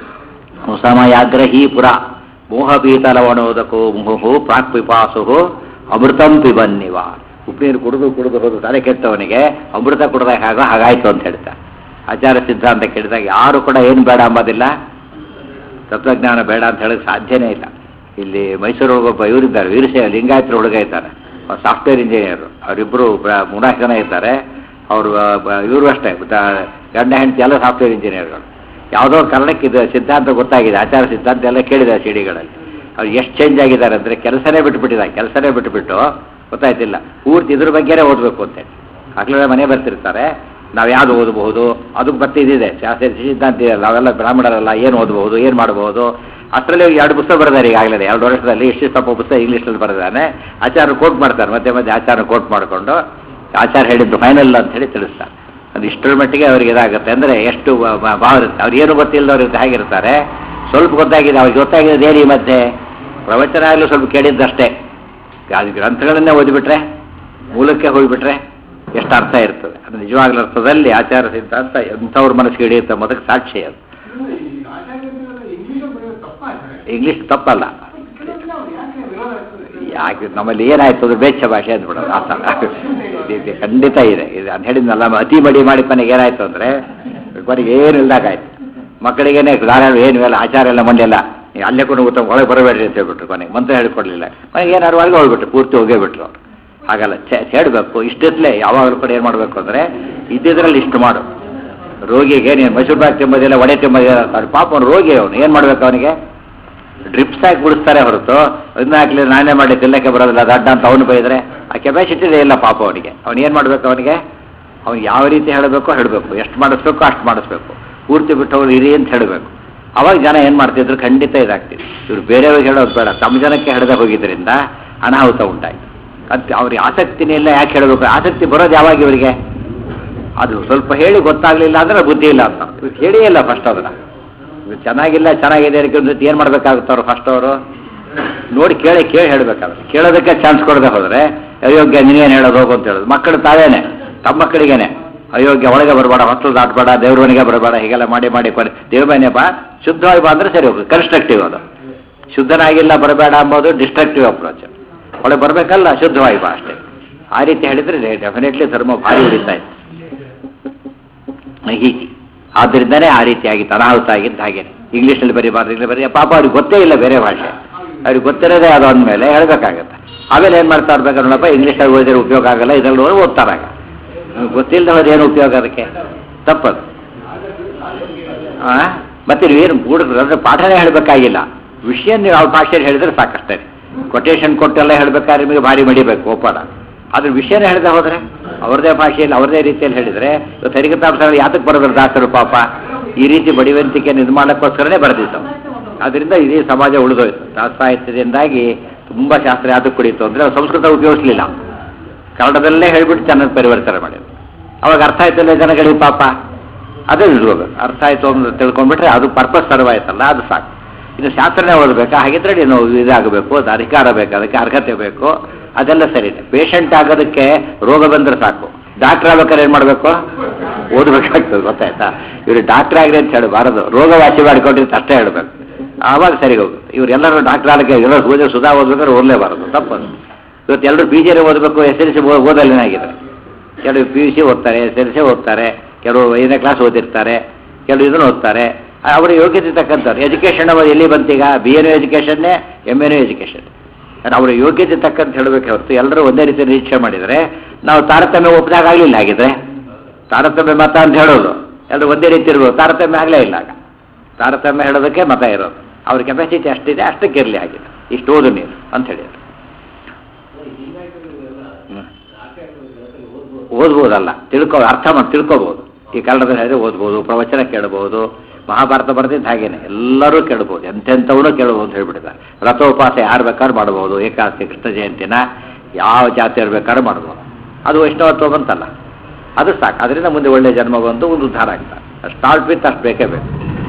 ಸಮಯಾಗ್ರಹೀ ಪುರ ಮೋಹಪೀತಲವಣೋದಕೋ ಮುಹುಹು ಪ್ರಾಕ್ ಪಿಪಾಸು ಅಮೃತಂ ಪಿಬನ್ನಿವ ಉಪ್ಪೀರು ಕುಡಿದು ಕುಡಿದು ಹೋದು ತಲೆ ಕೆಟ್ಟವನಿಗೆ ಅಮೃತ ಕುಡ್ದಾಗ ಹಾಗ ಹಾಗಾಯ್ತು ಅಂತ ಹೇಳ್ತಾ ಆಚಾರ ಸಿದ್ಧಾಂತ ಕೇಳಿದಾಗ ಯಾರು ಕೂಡ ಏನು ಬೇಡ ಅಂಬೋದಿಲ್ಲ ತತ್ವಜ್ಞಾನ ಬೇಡ ಅಂತ ಹೇಳಕ್ಕೆ ಸಾಧ್ಯನೇ ಇಲ್ಲ ಇಲ್ಲಿ ಮೈಸೂರು ಒಬ್ಬ ಇವರಿದ್ದಾರೆ ವೀರಶೈವ ಲಿಂಗಾಯತರ ಹುಡುಗ ಇದ್ದಾರೆ ಅವ್ರು ಸಾಫ್ಟ್ವೇರ್ ಇಂಜಿನಿಯರು ಅವರಿಬ್ಬರು ಮೂರ್ನಾಲ್ಕು ಜನ ಇದ್ದಾರೆ ಅವರು ಇವರು ಅಷ್ಟೇ ದ- ಗಂಡ ಹೆಂಡತಿ ಎಲ್ಲ ಸಾಫ್ಟ್ವೇರ್ ಇಂಜಿನಿಯರ್ಗಳು ಯಾವುದೋ ಕಾರಣಕ್ಕೆ ಇದು ಸಿದ್ಧಾಂತ ಗೊತ್ತಾಗಿದೆ ಆಚಾರ ಸಿದ್ಧಾಂತ ಎಲ್ಲ ಕೇಳಿದೆ ಸಿಡಿಗಳಲ್ಲಿ ಅವ್ರು ಎಷ್ಟು ಚೇಂಜ್ ಆಗಿದ್ದಾರೆ ಅಂದರೆ ಕೆಲಸನೇ ಬಿಟ್ಬಿಟ್ಟಿದ್ದಾರೆ ಕೆಲಸನೇ ಬಿಟ್ಬಿಟ್ಟು ಗೊತ್ತಾಯ್ತಿಲ್ಲ ಪೂರ್ತಿ ಇದ್ರ ಬಗ್ಗೆನೇ ಓದಬೇಕು ಅಂತೇಳಿ ಮಕ್ಕಳ ಮನೆ ಬರ್ತಿರ್ತಾರೆ ನಾವು ಯಾವುದು ಓದಬಹುದು ಅದಕ್ಕೆ ಬರ್ತಿದ್ದಿದೆ ಶಾಸ್ತ್ರ ಸಿದ್ಧಾಂತ ಇದೆಯಲ್ಲ ನಾವೆಲ್ಲ ಬ್ರಾಹ್ಮಣರಲ್ಲ ಏನು ಓದಬಹುದು ಏನು ಮಾಡಬಹುದು ಅಷ್ಟರಲ್ಲಿ ಎರಡು ಪುಸ್ತಕ ಬರೆದಾರೆ ಈಗಾಗಲೇ ಎರಡು ವರ್ಷದಲ್ಲಿ ಇಷ್ಟು ಸ್ವಲ್ಪ ಪುಸ್ತಕ ಇಂಗ್ಲೀಷಲ್ಲಿ ಬರೆದಾನೆ ಆಚಾರ ಕೋಟ್ ಮಾಡ್ತಾರೆ ಮತ್ತೆ ಮತ್ತೆ ಆಚಾರ ಕೋಟ್ ಮಾಡಿಕೊಂಡು ಆಚಾರ ಹೇಳಿದ್ದು ಫೈನಲ್ ಅಂತ ಹೇಳಿ ತಿಳಿಸ್ತಾರೆ ಅದು ಇಷ್ಟರ ಮಟ್ಟಿಗೆ ಅವ್ರಿಗೆ ಇದಾಗುತ್ತೆ ಅಂದರೆ ಎಷ್ಟು ಬ- ಬ- ಭಾವ ಇರುತ್ತೆ ಅವ್ರು ಏನು ಗೊತ್ತಿಲ್ಲದವ್ರು ಇರುತ್ತೆ ಹೇಗಿರ್ತಾರೆ ಸ್ವಲ್ಪ ಗೊತ್ತಾಗಿದೆ ಅವ್ರಿಗೆ ಗೊತ್ತಾಗಿದೆ ಏನು ಈ ಮಧ್ಯೆ ಪ್ರವಚನ ಆಗಲೂ ಸ್ವಲ್ಪ ಕೇಳಿದ್ದಷ್ಟೇ ಅದು ಗ್ರಂಥಗಳನ್ನೇ ಓದಿಬಿಟ್ರೆ ಮೂಲಕ್ಕೆ ಹೋಗಿಬಿಟ್ರೆ ಎಷ್ಟು ಅರ್ಥ ಇರ್ತದೆ ಅದು ನಿಜವಾಗ್ಲ ಅರ್ಥದಲ್ಲಿ ಆಚಾರ ಸಿದ್ಧಾಂತ ಎಂಥವ್ರ ಮನಸ್ಸಿಗೆ ಹಿಡಿಯುತ್ತೆ ಮೊದಕ್ಕೆ ಸಾಕ್ಷಿ ಅದು ಇಂಗ್ಲೀಷ್ ತಪ್ಪಲ್ಲ ಯಾಕೆ ನಮ್ಮಲ್ಲಿ ಏನಾಯ್ತು ಅದು ಬೇಚ್ಚ ಭಾಷೆ ಅಂದ್ಬಿಡೋದು ಆ ಥರ ಇದು- ಇದು ಖಂಡಿತ ಇದೆ ಇದು ಅಂತ ಹೇಳಿದ್ನಲ್ಲ ಅತಿ ಮಡಿ ಮಾಡಿ ಕೊನೆಗೆ ಏನಾಯ್ತು ಅಂದರೆ ಕೊನೆಗೆ ಏನು ಇಲ್ದಾಗಾಯ್ತು ಮಕ್ಕಳಿಗೇನೆ ಧಾರಾಳ ಏನು ಇಲ್ಲ ಆಚಾರ ಎಲ್ಲ ಮಂಡ್ಯಲ್ಲ ನೀವು ಅಲ್ಲೇ ಕೂಡ ಗೊತ್ತ ಒಳಗೆ ಬರಬೇಡ್ರಿ ಅಂತ ಹೇಳ್ಬಿಟ್ರು ಕೊನೆಗೆ ಮಂತ್ರ ಹೇಳ್ಕೊಡ್ಲಿಲ್ಲ ಕೊನೆಗೆ ಏನಾದ್ರು ಒಳಗೆ ಹೋಗ್ಬಿಟ್ರು ಪೂರ್ತಿ ಹೋಗೇ ಬಿಟ್ರು ಹಾಗಲ್ಲ ಛೆ- ಹೇಳಬೇಕು ಇಷ್ಟಿದ್ಲೇ ಯಾವಾಗಲೂ ಕೂಡ ಏನು ಮಾಡಬೇಕು ಅಂದರೆ ಇದ್ದಿದ್ರಲ್ಲಿ ಇಷ್ಟು ಮಾಡು ರೋಗಿಗೆ ನೀನು ಮೈಸೂರು ಬ್ಯಾಗ್ ತಿಂಬೋದಿಲ್ಲ ಒಡೆ ತಿಂಬೋದಿಲ್ಲ ಅಂತಾರೆ ಪಾಪ ಅವ್ನು ರೋಗಿ ಅವನು ಏನು ಮಾಡ್ಬೇಕು ಅವನಿಗೆ ಡ್ರಿಪ್ಸ್ ಹಾಕಿ ಬಿಡಿಸ್ತಾರೆ ಹೊರತು ಅದನ್ನ ಹಾಕ್ಲಿ ನಾನೇ ಮಾಡಿ ತಿನ್ನಕ್ಕೆ ಬರೋದಿಲ್ಲ ದಡ್ಡ ಅಂತ ಅವನು ಬೈದರೆ ಆ ಕೆಪಾಸಿಟಿ ಇಲ್ಲ ಪಾಪ ಅವನಿಗೆ ಅವ್ನು ಏನು ಮಾಡಬೇಕು ಅವನಿಗೆ ಅವ್ನು ಯಾವ ರೀತಿ ಹೇಳಬೇಕೋ ಹೇಳಬೇಕು ಎಷ್ಟು ಮಾಡಿಸ್ಬೇಕು ಅಷ್ಟು ಮಾಡಿಸ್ಬೇಕು ಪೂರ್ತಿ ಬಿಟ್ಟು ಅವ್ರು ಇರಿ ಅಂತ ಹೇಳಬೇಕು ಅವಾಗ ಜನ ಏನು ಮಾಡ್ತಿದ್ರು ಖಂಡಿತ ಇದಾಗ್ತಿತ್ತು ಇವ್ರು ಬೇರೆಯವ್ರಿಗೆ ಹೇಳೋದು ಬೇಡ ತಮ್ಮ ಜನಕ್ಕೆ ಹೇಳದೆ ಹೋಗಿದ್ದರಿಂದ ಅನಾಹುತ ಉಂಟಾಯ್ತು ಅದು ಅವ್ರಿಗೆ ಆಸಕ್ತಿನೇ ಇಲ್ಲ ಯಾಕೆ ಹೇಳಬೇಕು ಆಸಕ್ತಿ ಬರೋದು ಯಾವಾಗ ಇವರಿಗೆ ಅದು ಸ್ವಲ್ಪ ಹೇಳಿ ಗೊತ್ತಾಗ್ಲಿಲ್ಲ ಅಂದ್ರೆ ಬುದ್ಧಿ ಇಲ್ಲ ಅಂತ ಇವ್ರು ಹೇಳಿಯೇ ಇಲ್ಲ ಫಸ್ಟ್ ಅದನ್ನ ಇವ್ರು ಚೆನ್ನಾಗಿಲ್ಲ ಚೆನ್ನಾಗಿದೆ ಅದಕ್ಕೆ ಏನು ಮಾಡ್ಬೇಕಾಗುತ್ತೆ ಅವ್ರು ಫಸ್ಟ್ ಅವರು ನೋಡಿ ಕೇಳಿ ಕೇಳಿ ಹೇಳ್ಬೇಕಾದ್ರೆ ಕೇಳೋದಕ್ಕೆ ಚಾನ್ಸ್ ಕೊಡದೆ ಹೋದ್ರೆ ಅಯೋಗ್ಯ ನೀನೇನು ಹೇಳೋದು ಹೋಗು ಅಂತ ಹೇಳೋದು ಮಕ್ಕಳು ತಾವೇನೆ ತಮ್ಮ ಮಕ್ಕಳಿಗೇನೆ ಅಯೋಗ್ಯ ಒಳಗೆ ಬರಬೇಡ ಹೊತ್ತಲು ದಾಟಬೇಡ ದೇವ್ರ ಮನೆಗೆ ಬರಬೇಡ ಹೀಗೆಲ್ಲ ಮಾಡಿ ಮಾಡಿ ಕೊನೆ ದೇವ್ರ ಮನೆ ಬಾ ಶುದ್ಧವಾಗಿ ಬಾ ಅಂದ್ರೆ ಸರಿ ಹೋಗ್ತದೆ ಕನ್ಸ್ಟ್ರಕ್ಟಿವ್ ಅದು ಶುದ್ಧನಾಗಿಲ್ಲ ಬರಬೇಡ ಅಂಬೋದು ಡಿಸ್ಟ್ರಕ್ಟಿವ್ ಅಪ್ರೋಚ್ ಒಳಗೆ ಬರಬೇಕಲ್ಲ ಶುದ್ಧವಾಗಿ ಬಾ ಅಷ್ಟೇ ಆ ರೀತಿ ಹೇಳಿದ್ರೆ ಡೆಫಿನೆಟ್ಲಿ ಧರ್ಮ ಭಾರಿ ಉಳಿತಾ ಇತ್ತು ಹೀಗೆ ಆದ್ದರಿಂದನೇ ಆ ರೀತಿಯಾಗಿ ಅನಾಹುತ ಆಗಿದ್ದ ಹಾಗೆ ಇಂಗ್ಲೀಷಲ್ಲಿ ಬರೀಬಾರ್ದು ಇಂಗ್ಲೀಷ್ ಬರೀ ಪಾಪ ಅವ್ರಿಗೆ ಗೊತ್ತೇ ಇಲ್ಲ ಬೇರೆ ಭಾಷೆ ಅವ್ರಿಗೆ ಗೊತ್ತಿರೋದೇ ಅದು ಅಂದಮೇಲೆ ಹೇಳಬೇಕಾಗತ್ತೆ ಆಮೇಲೆ ಏನು ಮಾಡ್ತಾ ಇರ್ಬೇಕು ನೋಡಪ್ಪ ಇಂಗ್ಲೀಷಲ್ಲಿ ಓದಿದ್ರೆ ಉಪಯೋಗ ಆಗಲ್ಲ ಇದರಲ್ಲಿ ಓದಿ ಓದ್ತಾರಾಗ ಗೊತ್ತಿಲ್ಲದೆ ಹೋದ್ರೆ ಏನು ಉಪಯೋಗ ಅದಕ್ಕೆ ತಪ್ಪದು ಆ? ಮತ್ತೆ ನೀವೇನು ಹುಡುಗರು ಅಂದ್ರೆ ಪಾಠನೇ ಹೇಳಬೇಕಾಗಿಲ್ಲ ವಿಷಯ ನೀವು ಅವ್ರ ಭಾಷೆಯಲ್ಲಿ ಹೇಳಿದ್ರೆ ಸಾಕಷ್ಟೇ ಕೊಟೇಶನ್ ಕೊಟ್ಟೆಲ್ಲ ಹೇಳ್ಬೇಕಾದ್ರೆ ನಿಮಗೆ ಭಾರಿ ಮಡಿಬೇಕು ಒಪ್ಪದ ಅದ್ರ ವಿಷಯನೇ ಹೇಳದೆ ಹೋದ್ರೆ ಅವ್ರದೇ ಭಾಷೆಯಲ್ಲಿ ಅವ್ರದೇ ರೀತಿಯಲ್ಲಿ ಹೇಳಿದ್ರೆ ಇವತ್ತು ಹರಿಕತಾಂಶಗಳು ಯಾತಕ್ಕೆ ಬರೋದ್ರ ದಾಸರು ಪಾಪ ಈ ರೀತಿ ಬಡಿವಂತಿಕೆಯನ್ನು ಇದು ಮಾಡೋಕ್ಕೋಸ್ಕರನೇ ಬರೆದಿತ್ತು ಅದರಿಂದ ಇಡೀ ಸಮಾಜ ಉಳಿದೋಯ್ತು ದಾಸ ಸಾಹಿತ್ಯದಿಂದಾಗಿ ತುಂಬ ಶಾಸ್ತ್ರ ಯಾತಕ್ಕೆ ಕುಡಿಯಿತು ಅಂದರೆ ಅವ್ರು ಸಂಸ್ಕೃತ ಉಪಯೋಗಿಸ್ಲಿಲ್ಲ ಕನ್ನಡದಲ್ಲೇ ಹೇಳ್ಬಿಟ್ಟು ಚೆನ್ನಾಗಿ ಪರಿವರ್ತನೆ ಮಾಡಿದ್ರು ಅವಾಗ ಅರ್ಥ ಆಯ್ತಲ್ಲ ಜನಗಳಿಗೆ ಪಾಪ ಅದೇ ಇರ್ಬೇಕು ಅರ್ಥ ಆಯ್ತು ಅಂತ ತಿಳ್ಕೊಂಡ್ಬಿಟ್ರೆ ಅದು ಪರ್ಪಸ್ ಸರ್ವ್ ಆಯ್ತಲ್ಲ ಅದು ಸಾಕು ಇನ್ನು ಶಾಸ್ತ್ರನೇ ಓದಬೇಕಾ ಹಾಗಿದ್ರೆ ನೀನು ಇದಾಗಬೇಕು ಅದು ಅಧಿಕಾರ ಬೇಕು ಅದಕ್ಕೆ ಅರ್ಹತೆ ಬೇಕು ಅದೆಲ್ಲ ಸರಿ ಪೇಷಂಟ್ ಆಗೋದಕ್ಕೆ ರೋಗ ಬಂದ್ರೆ ಸಾಕು ಡಾಕ್ಟರ್ ಆಗ್ಬೇಕಾದ್ರೆ ಏನು ಮಾಡಬೇಕು ಓದಬೇಕಾಗ್ತದೆ ಗೊತ್ತಾಯ್ತಾ ಇವರು ಡಾಕ್ಟರ್ ಆಗ್ರಿ ಅಂತ ಹೇಳಬಾರದು ರೋಗ ವಾಸಿ ಮಾಡಿಕೊಂಡಿರ್ತ ಅಷ್ಟೇ ಹೇಳಬೇಕು ಆವಾಗ ಸರಿ ಹೋಗುತ್ತೆ ಇವರೆಲ್ಲರೂ ಡಾಕ್ಟರ್ ಆಗಕ್ಕೆ ಎಲ್ಲರೂ ಓದಿ ಸುಧಾ ಓದ್ಬೇಕಾದ್ರೆ ಓದಲೇಬಾರದು ತಪ್ಪದು ಇವತ್ತು ಎಲ್ಲರೂ ಬಿ ಜೆ ಓದಬೇಕು ಎಸ್ ಎಲ್ ಸಿ ಓದಲ್ಲೇನಾಗಿದ್ದಾರೆ ಕೆಲವು ಪಿ ಯು ಸಿ ಓದ್ತಾರೆ ಎಸ್ ಎಲ್ ಸಿ ಓದ್ತಾರೆ ಕೆಲವು ಐದನೇ ಕ್ಲಾಸ್ ಓದಿರ್ತಾರೆ ಕೆಲವು ಇದನ್ನು ಓದ್ತಾರೆ ಅವರ ಯೋಗ್ಯತೆ ತಕ್ಕಂಥವ್ರು ಎಜುಕೇಷನ್ ಎಲ್ಲಿ ಬಂತೀಗ ಬಿ ಎನೂ ಎಜುಕೇಷನ್ನೇ ಎಮ್ ಎನೂ ಎಜುಕೇಷನ್ ಅವರ ಯೋಗ್ಯತೆ ತಕ್ಕಂತ ಹೇಳಬೇಕು ಹೊರತು ಎಲ್ಲರೂ ಒಂದೇ ರೀತಿ ನಿರೀಕ್ಷೆ ಮಾಡಿದರೆ ನಾವು ತಾರತಮ್ಯ ಒಪ್ಪದಾಗ ಆಗಲಿಲ್ಲ ಹಾಗಿದ್ರೆ ತಾರತಮ್ಯ ಮತ ಅಂತ ಹೇಳೋದು ಎಲ್ಲರೂ ಒಂದೇ ರೀತಿ ಇರ್ಬೋದು ತಾರತಮ್ಯ ಆಗಲೇ ಇಲ್ಲ ಆಗ ತಾರತಮ್ಯ ಹೇಳೋದಕ್ಕೆ ಮತ ಇರೋದು ಅವ್ರ ಕೆಪಾಸಿಟಿ ಅಷ್ಟಿದೆ ಅಷ್ಟಕ್ಕೆ ಇರಲಿ ಆಗಿದೆ ಇಷ್ಟು ಓದು ನೀನು ಅಂತ ಹೇಳಿದ್ರು ಹ್ಮ್. ಓದ್ಬೋದಲ್ಲ ತಿಳ್ಕೊ ಅರ್ಥ ಮಾಡಿ ತಿಳ್ಕೊಬೋದು ಈ ಕನ್ನಡದಲ್ಲಿ ಹೇಳಿದ್ರೆ ಓದ್ಬೋದು ಪ್ರವಚನ ಕೇಳಬಹುದು ಮಹಾಭಾರತ ಬರ್ತಿದ್ದ ಹಾಗೇನೆ ಎಲ್ಲರೂ ಕೇಳ್ಬೋದು ಎಂತೆಂಥವನು ಕೇಳ್ಬೋದು ಅಂತ ಹೇಳ್ಬಿಟ್ಟಿದ್ದಾರೆ ರಥೋಪವಾಸ ಯಾರು ಬೇಕಾದ್ರೂ ಮಾಡ್ಬೋದು ಏಕಾದಶಿ ಕೃಷ್ಣ ಜಯಂತಿನ ಯಾವ ಜಾತಿ ಬೇಕಾದ್ರೂ ಮಾಡ್ಬೋದು ಅದು ವೈಷ್ಣವತ್ವ ಬಂತಲ್ಲ ಅದು ಸಾಕು ಅದರಿಂದ ಮುಂದೆ ಒಳ್ಳೆ ಜನ್ಮ ಬಂದು ಒಂದು ಉದ್ಧಾರ ಆಗ್ತಾರೆ ಸ್ಟಾರ್ಟ್ ವಿತ್ ಅಷ್ಟು ಬೇಕೇ ಬೇಕು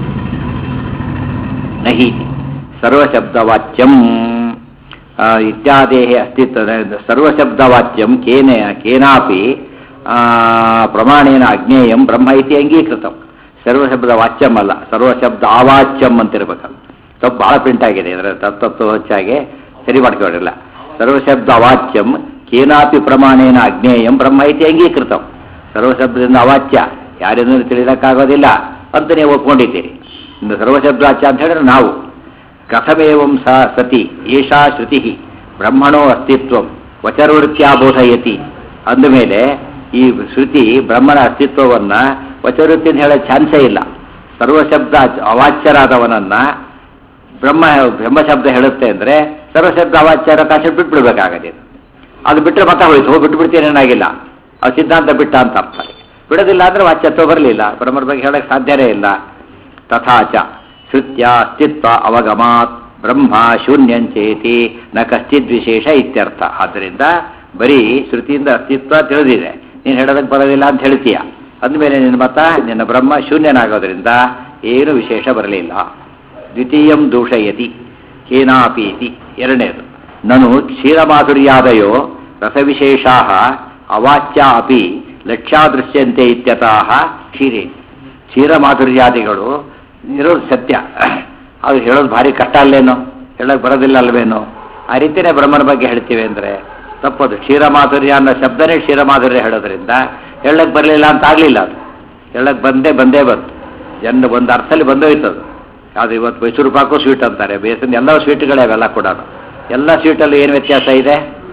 ನಹಿ ಸರ್ವಶಬ್ದವಾಚ್ಯಂ ಆ, ಇತ್ಯಾದೇಹ ಅಸ್ತಿತ್ವ ಸರ್ವಶಬ್ದವಾಚ್ಯಂ ಕೇನ ಕೇನಾಪಿ ಆ, ಪ್ರಮಾಣೇನ ಅಜ್ಞೇಯಂ ಬ್ರಹ್ಮ ಇತಿ ಅಂಗೀಕೃತಂ ಸರ್ವಶಬ್ದ ವಾಚ್ಯಂ ಅಲ್ಲ ಸರ್ವಶಬ್ದ ಆವಾಚ್ಯಂ ಅಂತಿರ್ಬೇಕಲ್ಲ ತಪ್ಪು ಭಾಳ ಪ್ರಿಂಟ್ ಆಗಿದೆ ಇದರ ತಪ್ಪು ಹೆಚ್ಚಾಗಿ ಸರಿ ಮಾಡ್ಕೊಳ್ಳಿಲ್ಲ ಸರ್ವಶಬ್ದ ಅವಾಚ್ಯಂ ಕೇನಾಪಿ ಪ್ರಮಾಣೇನ ಅಜ್ಞೇಯಂ ಬ್ರಹ್ಮ ಇತಿ ಅಂಗೀಕೃತಂ ಸರ್ವಶಬ್ದದಿಂದ ಅವಾಚ್ಯ ಯಾರಿಂದ ತಿಳಿಯೋಕ್ಕಾಗೋದಿಲ್ಲ ಅಂತ ನೀವು ಒಪ್ಕೊಂಡಿದ್ದೀರಿ ಇನ್ನು ಸರ್ವಶಬ್ದ ವಾಚ್ಯ ಅಂತ ಹೇಳಿದ್ರೆ ನಾವು ಕಥಮೇವಂ ಸ ಸತಿ ಏಷಾ ಶ್ರುತಿ ಬ್ರಹ್ಮಣೋ ಅಸ್ತಿತ್ವ ವಚರವೃತ್ಯ ಬೋಧಯತಿ ಅಂದಮೇಲೆ ಈ ಶ್ರುತಿ ಬ್ರಹ್ಮನ ಅಸ್ತಿತ್ವವನ್ನ ವಚವೃತ್ತಿ ಅಂತ ಹೇಳೋ ಚಾನ್ಸೇ ಇಲ್ಲ ಸರ್ವಶಬ್ದ ಅವಾಚ್ಯರಾದವನನ್ನ ಬ್ರಹ್ಮ ಬ್ರಹ್ಮಶಬ್ದ ಹೇಳುತ್ತೆ ಅಂದ್ರೆ ಸರ್ವಶಬ್ದ ಅವಾಚ್ಯರ ಕಾಶ ಬಿಟ್ಬಿಡ್ಬೇಕಾಗತ್ತೆ ಅದು ಬಿಟ್ಟರೆ ಮತ್ತೆ ಹೋಯ್ತು ಹೋಗಿ ಬಿಟ್ಬಿಡ್ತೀನಿ ಏನಾಗಿಲ್ಲ ಅದು ಸಿದ್ಧಾಂತ ಬಿಟ್ಟ ಅಂತ ಅರ್ಥ ಬಿಡೋದಿಲ್ಲ ಅಂದ್ರೆ ವಾಚ್ಯತ್ವ ಬರಲಿಲ್ಲ ಬ್ರಹ್ಮರ ಬಗ್ಗೆ ಹೇಳಕ್ಕೆ ಸಾಧ್ಯನೇ ಇಲ್ಲ ತಥಾಚ ಶ್ರುತ್ಯ ಅಸ್ತಿತ್ವ ಅವಗಮಾತ್ ಬ್ರಹ್ಮ ಶೂನ್ಯಂಚೇತಿ ನ ಕಶ್ಚಿದ್ ವಿಶೇಷ ಇತ್ಯರ್ಥ ಆದ್ದರಿಂದ ಬರೀ ಶ್ರುತಿಯಿಂದ ಅಸ್ತಿತ್ವ ತಿಳಿದಿದೆ ನೀನು ಹೇಳೋದಕ್ಕೆ ಬರೋದಿಲ್ಲ ಅಂತ ಹೇಳ್ತೀಯ ಅಂದಮೇಲೆ ನಿನ್ನ ಮತ ನಿನ್ನ ಬ್ರಹ್ಮ ಶೂನ್ಯನಾಗೋದ್ರಿಂದ ಏನು ವಿಶೇಷ ಬರಲಿಲ್ಲ ದ್ವಿತೀಯಂ ದೂಷಯತಿ ಕೇನಾಪೀತಿ ಎರಡನೇದು ನನು ಕ್ಷೀರಮಾಧುರ್ಯಾದಯೋ ರಸವಿಶೇಷಾ ಅವಾಚ್ಯ ಅಪಿ ಲಕ್ಷ್ಯಾದೃಶ್ಯಂತೆ ಇತ್ಯತಃ ಕ್ಷೀರೆ ಕ್ಷೀರಮಾಧುರ್ಯಾದಿಗಳು ಇರೋದು ಸತ್ಯ ಅದು ಹೇಳೋದು ಭಾರಿ ಕಷ್ಟ ಅಲ್ಲೇನೋ ಹೇಳೋಕೆ ಬರೋದಿಲ್ಲ ಅಲ್ವೇನೋ ಆ ರೀತಿಯೇ ಬ್ರಹ್ಮನ ಬಗ್ಗೆ ಹೇಳ್ತೀವಿ ಅಂದರೆ ತಪ್ಪದು ಕ್ಷೀರಮಾಧುರ್ಯ ಅನ್ನೋ ಶಬ್ದನೇ ಕ್ಷೀರಮಾಧುರ್ಯ ಹೇಳೋದ್ರಿಂದ ಹೇಳಕ್ಕೆ ಬರಲಿಲ್ಲ ಅಂತ ಆಗಲಿಲ್ಲ ಅದು ಹೇಳಕ್ಕೆ ಬಂದೇ ಬಂದೇ ಬಂತು ಜನ ಒಂದು ಅರ್ಥದಲ್ಲಿ ಬಂದೋಯ್ತು ಅದು ಅದು ಇವತ್ತು ಮೈಸೂರು ಪಾಕು ಸ್ವೀಟ್ ಅಂತಾರೆ ಬೇಸಿನ ಎಲ್ಲ ಸ್ವೀಟ್ಗಳೇ ಅವೆಲ್ಲ ಕೂಡ ಎಲ್ಲ ಸ್ವೀಟಲ್ಲೂ ಏನು ವ್ಯತ್ಯಾಸ ಇದೆ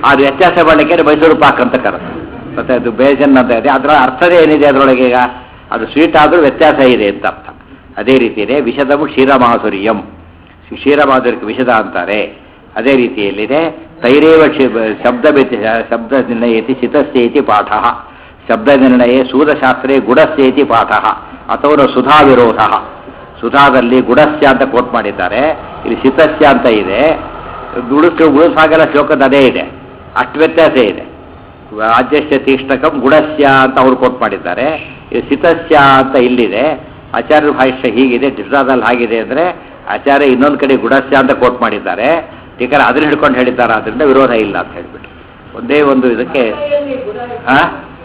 ಅದು ವ್ಯತ್ಯಾಸ ಮಾಡಲಿಕ್ಕೆ ಮೈಸೂರು ಪಾಕ್ ಅಂತ ಕರೆದು ಮತ್ತೆ ಅದು ಬೇಜನ್ ಅಂತ ಇದೆ ಅದರ ಅರ್ಥನೇ ಏನಿದೆ ಅದರೊಳಗೆ ಈಗ ಅದು ಸ್ವೀಟ್ ಆದರೂ ವ್ಯತ್ಯಾಸ ಇದೆ ಅಂತ ಅರ್ಥ ಅದೇ ರೀತಿಯೇ ವಿಷದವು ಕ್ಷೀರಮಾಧುರ್ಯಂ ಕ್ಷೀರಮಾಧುರ್ಯಕ್ಕೆ ವಿಷದ ಅಂತಾರೆ ಅದೇ ರೀತಿಯಲ್ಲಿದೆ ತೈರೇವ ಕ್ಷಿ ಶಬ್ದ ವ್ಯತ್ಯ- ಶಬ್ದ ನಿರ್ಣಯತಿ ಚಿತಸ್ಯೇತಿ ಪಾಠ ಶಬ್ದ ನಿರ್ಣಯ ಸೂದಶಾಸ್ತ್ರೇ ಗುಡಸ್ಯೇತಿ ಪಾಠ ಅಥವಾ ಸುಧಾ ವಿರೋಧ ಸುಧಾದಲ್ಲಿ ಗುಡಸ್ಯ ಅಂತ ಕೋಟ್ ಮಾಡಿದ್ದಾರೆ ಇಲ್ಲಿ ಶಿತಸ್ಯ ಅಂತ ಇದೆ ಗುಡಿಸ್ ಗುಡಿಸಾಗೆಲ್ಲ ಶ್ಲೋಕದ ಅದೇ ಇದೆ ಅಷ್ಟು ವ್ಯತ್ಯಾಸ ಇದೆ ಆದ್ಯಸ್ಯ ತೀಕ್ಷ್ಣಕಂ ಗುಡಸ್ಯ ಅಂತ ಅವ್ರು ಕೋಟ್ ಮಾಡಿದ್ದಾರೆ ಇದು ಸಿತಸ್ಯ ಅಂತ ಇಲ್ಲಿದೆ ಆಚಾರ್ಯ ಭಾಷ್ಯ ಹೀಗಿದೆ ಡಿಸ್ರಾದಲ್ಲಿ ಹಾಗಿದೆ ಅಂದರೆ ಆಚಾರ್ಯ ಇನ್ನೊಂದು ಕಡೆ ಗುಡಸ್ಯ ಅಂತ ಕೋಟ್ ಮಾಡಿದ್ದಾರೆ ಟೀಕರ್ ಅದನ್ನ ಹಿಡ್ಕೊಂಡು ಹೇಳಿದ್ದಾರೆ ಅದರಿಂದ ವಿರೋಧ ಇಲ್ಲ ಅಂತ ಹೇಳ್ಬಿಟ್ಟು ಒಂದೇ ಒಂದು ಇದಕ್ಕೆ ಆ?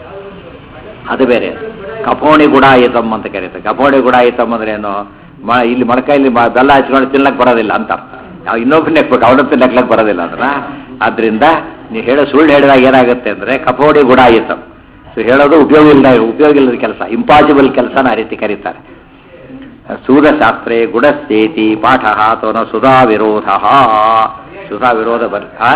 ಅದು ಬೇರೆ ಕಪೋಣಿ ಗುಡಾಯಿತಂ ಅಂತ ಕರೀತಾರೆ ಕಪೋಣಿ ಗುಡಾಯಿತಂ ಅಂದ್ರೆ ಏನು ಮ ಇಲ್ಲಿ ಮೊಳಕಾಯಲ್ಲಿ ಮ- ಬೆಲ್ಲ ಹಚ್ಕೊಂಡು ತಿನ್ನಕ್ ಬರೋದಿಲ್ಲ ಅಂತ ಅರ್ಥ ನಾವು ಇನ್ನೊಬ್ಬನ ನೆಕ್ಬೇಕು ಅವನ ತಿನ್ನಕ್ಲಕ್ ಬರೋದಿಲ್ಲ ಅದನ್ನ ಆದ್ರಿಂದ ನೀವು ಹೇಳೋ ಸುಳ್ಳು ಹೇಳಿದಾಗ ಏನಾಗುತ್ತೆ ಅಂದ್ರೆ ಕಪೋಡಿ ಗುಡಾಯಿತಂ ಸೊ ಹೇಳೋದು ಉಪಯೋಗ ಇಲ್ಲ ಉಪಯೋಗ ಇಲ್ಲದ ಕೆಲಸ ಇಂಪಾಸಿಬಲ್ ಕೆಲಸನ ಆ ರೀತಿ ಕರೀತಾರೆ ಸೂದಶಾಸ್ತ್ರೇ ಗುಡಸ್ಥೇತಿ ಪಾಠ ಅಥವಾ ಸುಧಾ ವಿರೋಧ ಸುಧಾ ವಿರೋಧ ಬರ್ ಆ?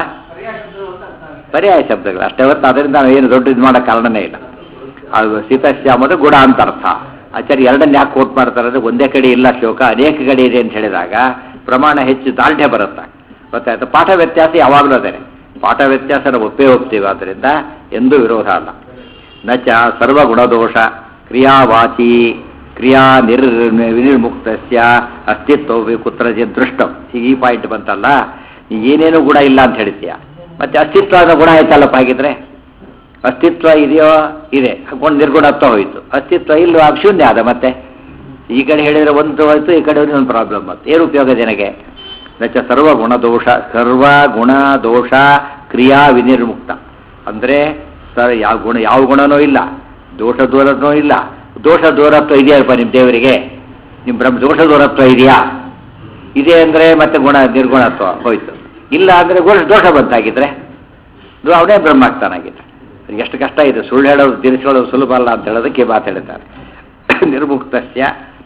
ಪರ್ಯಾಯ ಶಬ್ದಗಳು ಅಷ್ಟೇ ಹೊತ್ತು ಅದರಿಂದ ನಾವು ಏನು ದೊಡ್ಡ ಇದು ಮಾಡೋ ಕಾರಣನೇ ಇಲ್ಲ ಅದು ಸೀತಾಶ್ಯಾಮದ ಗುಡ ಅಂತ ಅರ್ಥ ಆಚಾರ್ಯ ಎರಡನ್ನ ಯಾಕೆ ಕೋಟ್ ಮಾಡ್ತಾರೆ ಅಂದ್ರೆ ಒಂದೇ ಕಡೆ ಇಲ್ಲ ಶ್ಲೋಕ ಅನೇಕ ಕಡೆ ಇದೆ ಅಂತ ಹೇಳಿದಾಗ ಪ್ರಮಾಣ ಹೆಚ್ಚು ದಾಲ್ಢ್ಯ ಬರುತ್ತೆ ಗೊತ್ತಾಯ್ತು ಪಾಠ ವ್ಯತ್ಯಾಸ ಯಾವಾಗಲೂ ಅದೇ ಪಾಠ ವ್ಯತ್ಯಾಸ ನಾವು ಒಪ್ಪೇ ಒಪ್ತೀವಿ ಆದ್ದರಿಂದ ಎಂದೂ ವಿರೋಧ ಅಲ್ಲ ನಚ ಸರ್ವಗುಣದೋಷ ಕ್ರಿಯಾವಾಚಿ ಕ್ರಿಯಾ ನಿರ್ ವಿನಿರ್ಮುಕ್ತಸ್ಯ ಅಸ್ತಿತ್ವ ಕುತ್ರಚಿತ್ ದೃಷ್ಟಂ ಈಗ ಈ ಪಾಯಿಂಟ್ ಬಂತಲ್ಲ ನೀ ಏನೇನು ಗುಣ ಇಲ್ಲ ಅಂತ ಹೇಳ್ತೀಯ ಮತ್ತೆ ಅಸ್ತಿತ್ವ ಅನ್ನೋ ಗುಣ ಆಯ್ತಲ್ಲಪ್ಪ ಹಾಗಿದ್ರೆ ಅಸ್ತಿತ್ವ ಇದೆಯೋ ಇದೆ ಹಾಕೊಂಡು ನಿರ್ಗುಣತ್ವ ಹೋಯಿತು ಅಸ್ತಿತ್ವ ಇಲ್ವಾ ಶೂನ್ಯ ಆದ ಮತ್ತೆ ಈ ಕಡೆ ಹೇಳಿದ್ರೆ ಒಂದು ಹೋಯ್ತು ಈ ಕಡೆ ಒಂದು ಪ್ರಾಬ್ಲಮ್ ಬಂತು ಏನು ಉಪಯೋಗ ಜನಗೆ ನಚ ಸರ್ವ ಗುಣದೋಷ ಸರ್ವ ಗುಣ ದೋಷ ಕ್ರಿಯಾ ವಿನಿರ್ಮುಕ್ತ ಅಂದರೆ ಸರ್ ಯಾವ ಗುಣ ಯಾವ ಗುಣನೂ ಇಲ್ಲ ದೋಷ ದೂರನೂ ಇಲ್ಲ ದೋಷ ದೂರತ್ವ ಇದೆಯಲ್ಪ ನಿಮ್ಮ ದೇವರಿಗೆ ನಿಮ್ಮ ಬ್ರಹ್ಮ ದೋಷ ದೂರತ್ವ ಇದೆಯಾ ಇದೆ ಅಂದರೆ ಮತ್ತೆ ಗುಣ ನಿರ್ಗುಣತ್ವ ಹೋಯ್ತು ಇಲ್ಲ ಅಂದರೆ ಗುಣ ದೋಷ ಬಂತಾಗಿದ್ರೆ ಇದು ಅವನೇ ಬ್ರಹ್ಮ ಆಗ್ತಾನಾಗಿದ್ರೆ ಎಷ್ಟು ಕಷ್ಟ ಇದೆ ಸುಳ್ಳು ಹೇಳೋದು ತಿಳಿಸ್ಕೊಳ್ಳೋದು ಸುಲಭ ಅಲ್ಲ ಅಂತ ಹೇಳೋದಕ್ಕೆ ಮಾತು ಹೇಳ್ತಾರೆ ನಿರ್ಮುಕ್ತಸ್ಯ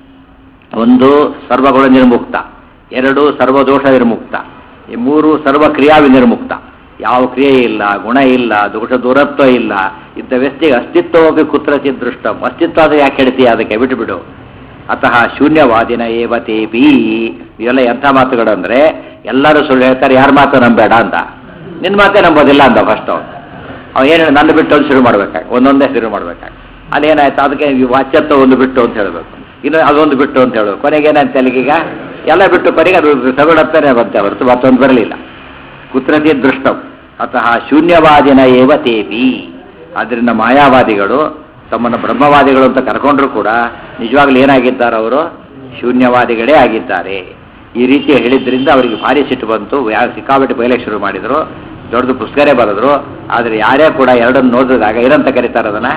ಒಂದು ಸರ್ವಗುಣ ನಿರ್ಮುಕ್ತ ಎರಡು ಸರ್ವದೋಷ ನಿರ್ಮುಕ್ತ ಈ ಮೂರು ಸರ್ವಕ್ರಿಯಾ ವಿನಿರ್ಮುಕ್ತ ಯಾವ ಕ್ರಿಯೆ ಇಲ್ಲ ಗುಣ ಇಲ್ಲ ದೋಷ ದೂರತ್ವ ಇಲ್ಲ ಇದ್ದ ವ್ಯಕ್ತಿಗೆ ಅಸ್ತಿತ್ವವಾಗಿ ಕುತ್ರಚಿತ್ ದೃಷ್ಟಂ ಅಸ್ತಿತ್ವ ಆದರೆ ಯಾಕೆ ಹೇಳ್ತೀಯ ಅದಕ್ಕೆ ಬಿಟ್ಟುಬಿಡು ಅತಃ ಶೂನ್ಯವಾದಿನ ಏವ ತೇಪಿ ಇವೆಲ್ಲ ಎಂಥ ಮಾತುಗಳು ಅಂದರೆ ಎಲ್ಲರೂ ಸುಳ್ಳು ಹೇಳ್ತಾರೆ ಯಾರ ಮಾತು ನಂಬೇಡ ಅಂತ ನಿನ್ನ ಮಾತೇ ನಂಬೋದಿಲ್ಲ ಅಂದ ಫಸ್ಟ್ ಅವನು ಅವ ಏನು ನನ್ನ ಬಿಟ್ಟು ಒಂದು ಶುರು ಮಾಡ್ಬೇಕಾಗಿ ಒಂದೊಂದೇ ಶುರು ಮಾಡ್ಬೇಕಾಗಿ ಅಲ್ಲಿ ಏನಾಯ್ತು ಅದಕ್ಕೆ ಈ ವಾಚ್ಯತ್ವ ಒಂದು ಬಿಟ್ಟು ಅಂತ ಹೇಳಬೇಕು ಇನ್ನು ಅದೊಂದು ಬಿಟ್ಟು ಅಂತ ಹೇಳಬೇಕು ಕೊನೆಗೆ ಏನಾಯ್ತು ಅಲ್ಲಿಗೀಗ ಎಲ್ಲ ಬಿಟ್ಟು ಕೊನೆಗೆ ಅದು ಸಗುಣತ್ತನೇ ಬಂತೆ ಹೊರತು ಮತ್ತೊಂದು ಬರಲಿಲ್ಲ ಕುತ್ರತಿ ದೃಷ್ಟಂ ಅತಃ ಶೂನ್ಯವಾದಿನ ಏವ ತೇಪಿ ಆದ್ದರಿಂದ ಮಾಯಾವಾದಿಗಳು ತಮ್ಮನ್ನು ಬ್ರಹ್ಮವಾದಿಗಳು ಅಂತ ಕರ್ಕೊಂಡ್ರು ಕೂಡ ನಿಜವಾಗ್ಲೂ ಏನಾಗಿದ್ದಾರೆ ಅವರು ಶೂನ್ಯವಾದಿಗಳೇ ಆಗಿದ್ದಾರೆ ಈ ರೀತಿ ಹೇಳಿದ್ರಿಂದ ಅವರಿಗೆ ಭಾರಿ ಸಿಟ್ಟು ಬಂತು ಯಾರು ಸಿಕ್ಕಾಪಟ್ಟೆ ಬಯಲಕ್ಕೆ ಶುರು ಮಾಡಿದ್ರು ದೊಡ್ಡದು ಪುಸ್ತಕನೇ ಬರೆದ್ರು ಆದರೆ ಯಾರೇ ಕೂಡ ಎರಡನ್ನು ನೋಡಿದಾಗ ಏನಂತ ಕರೀತಾರೆ ಅದನ್ನ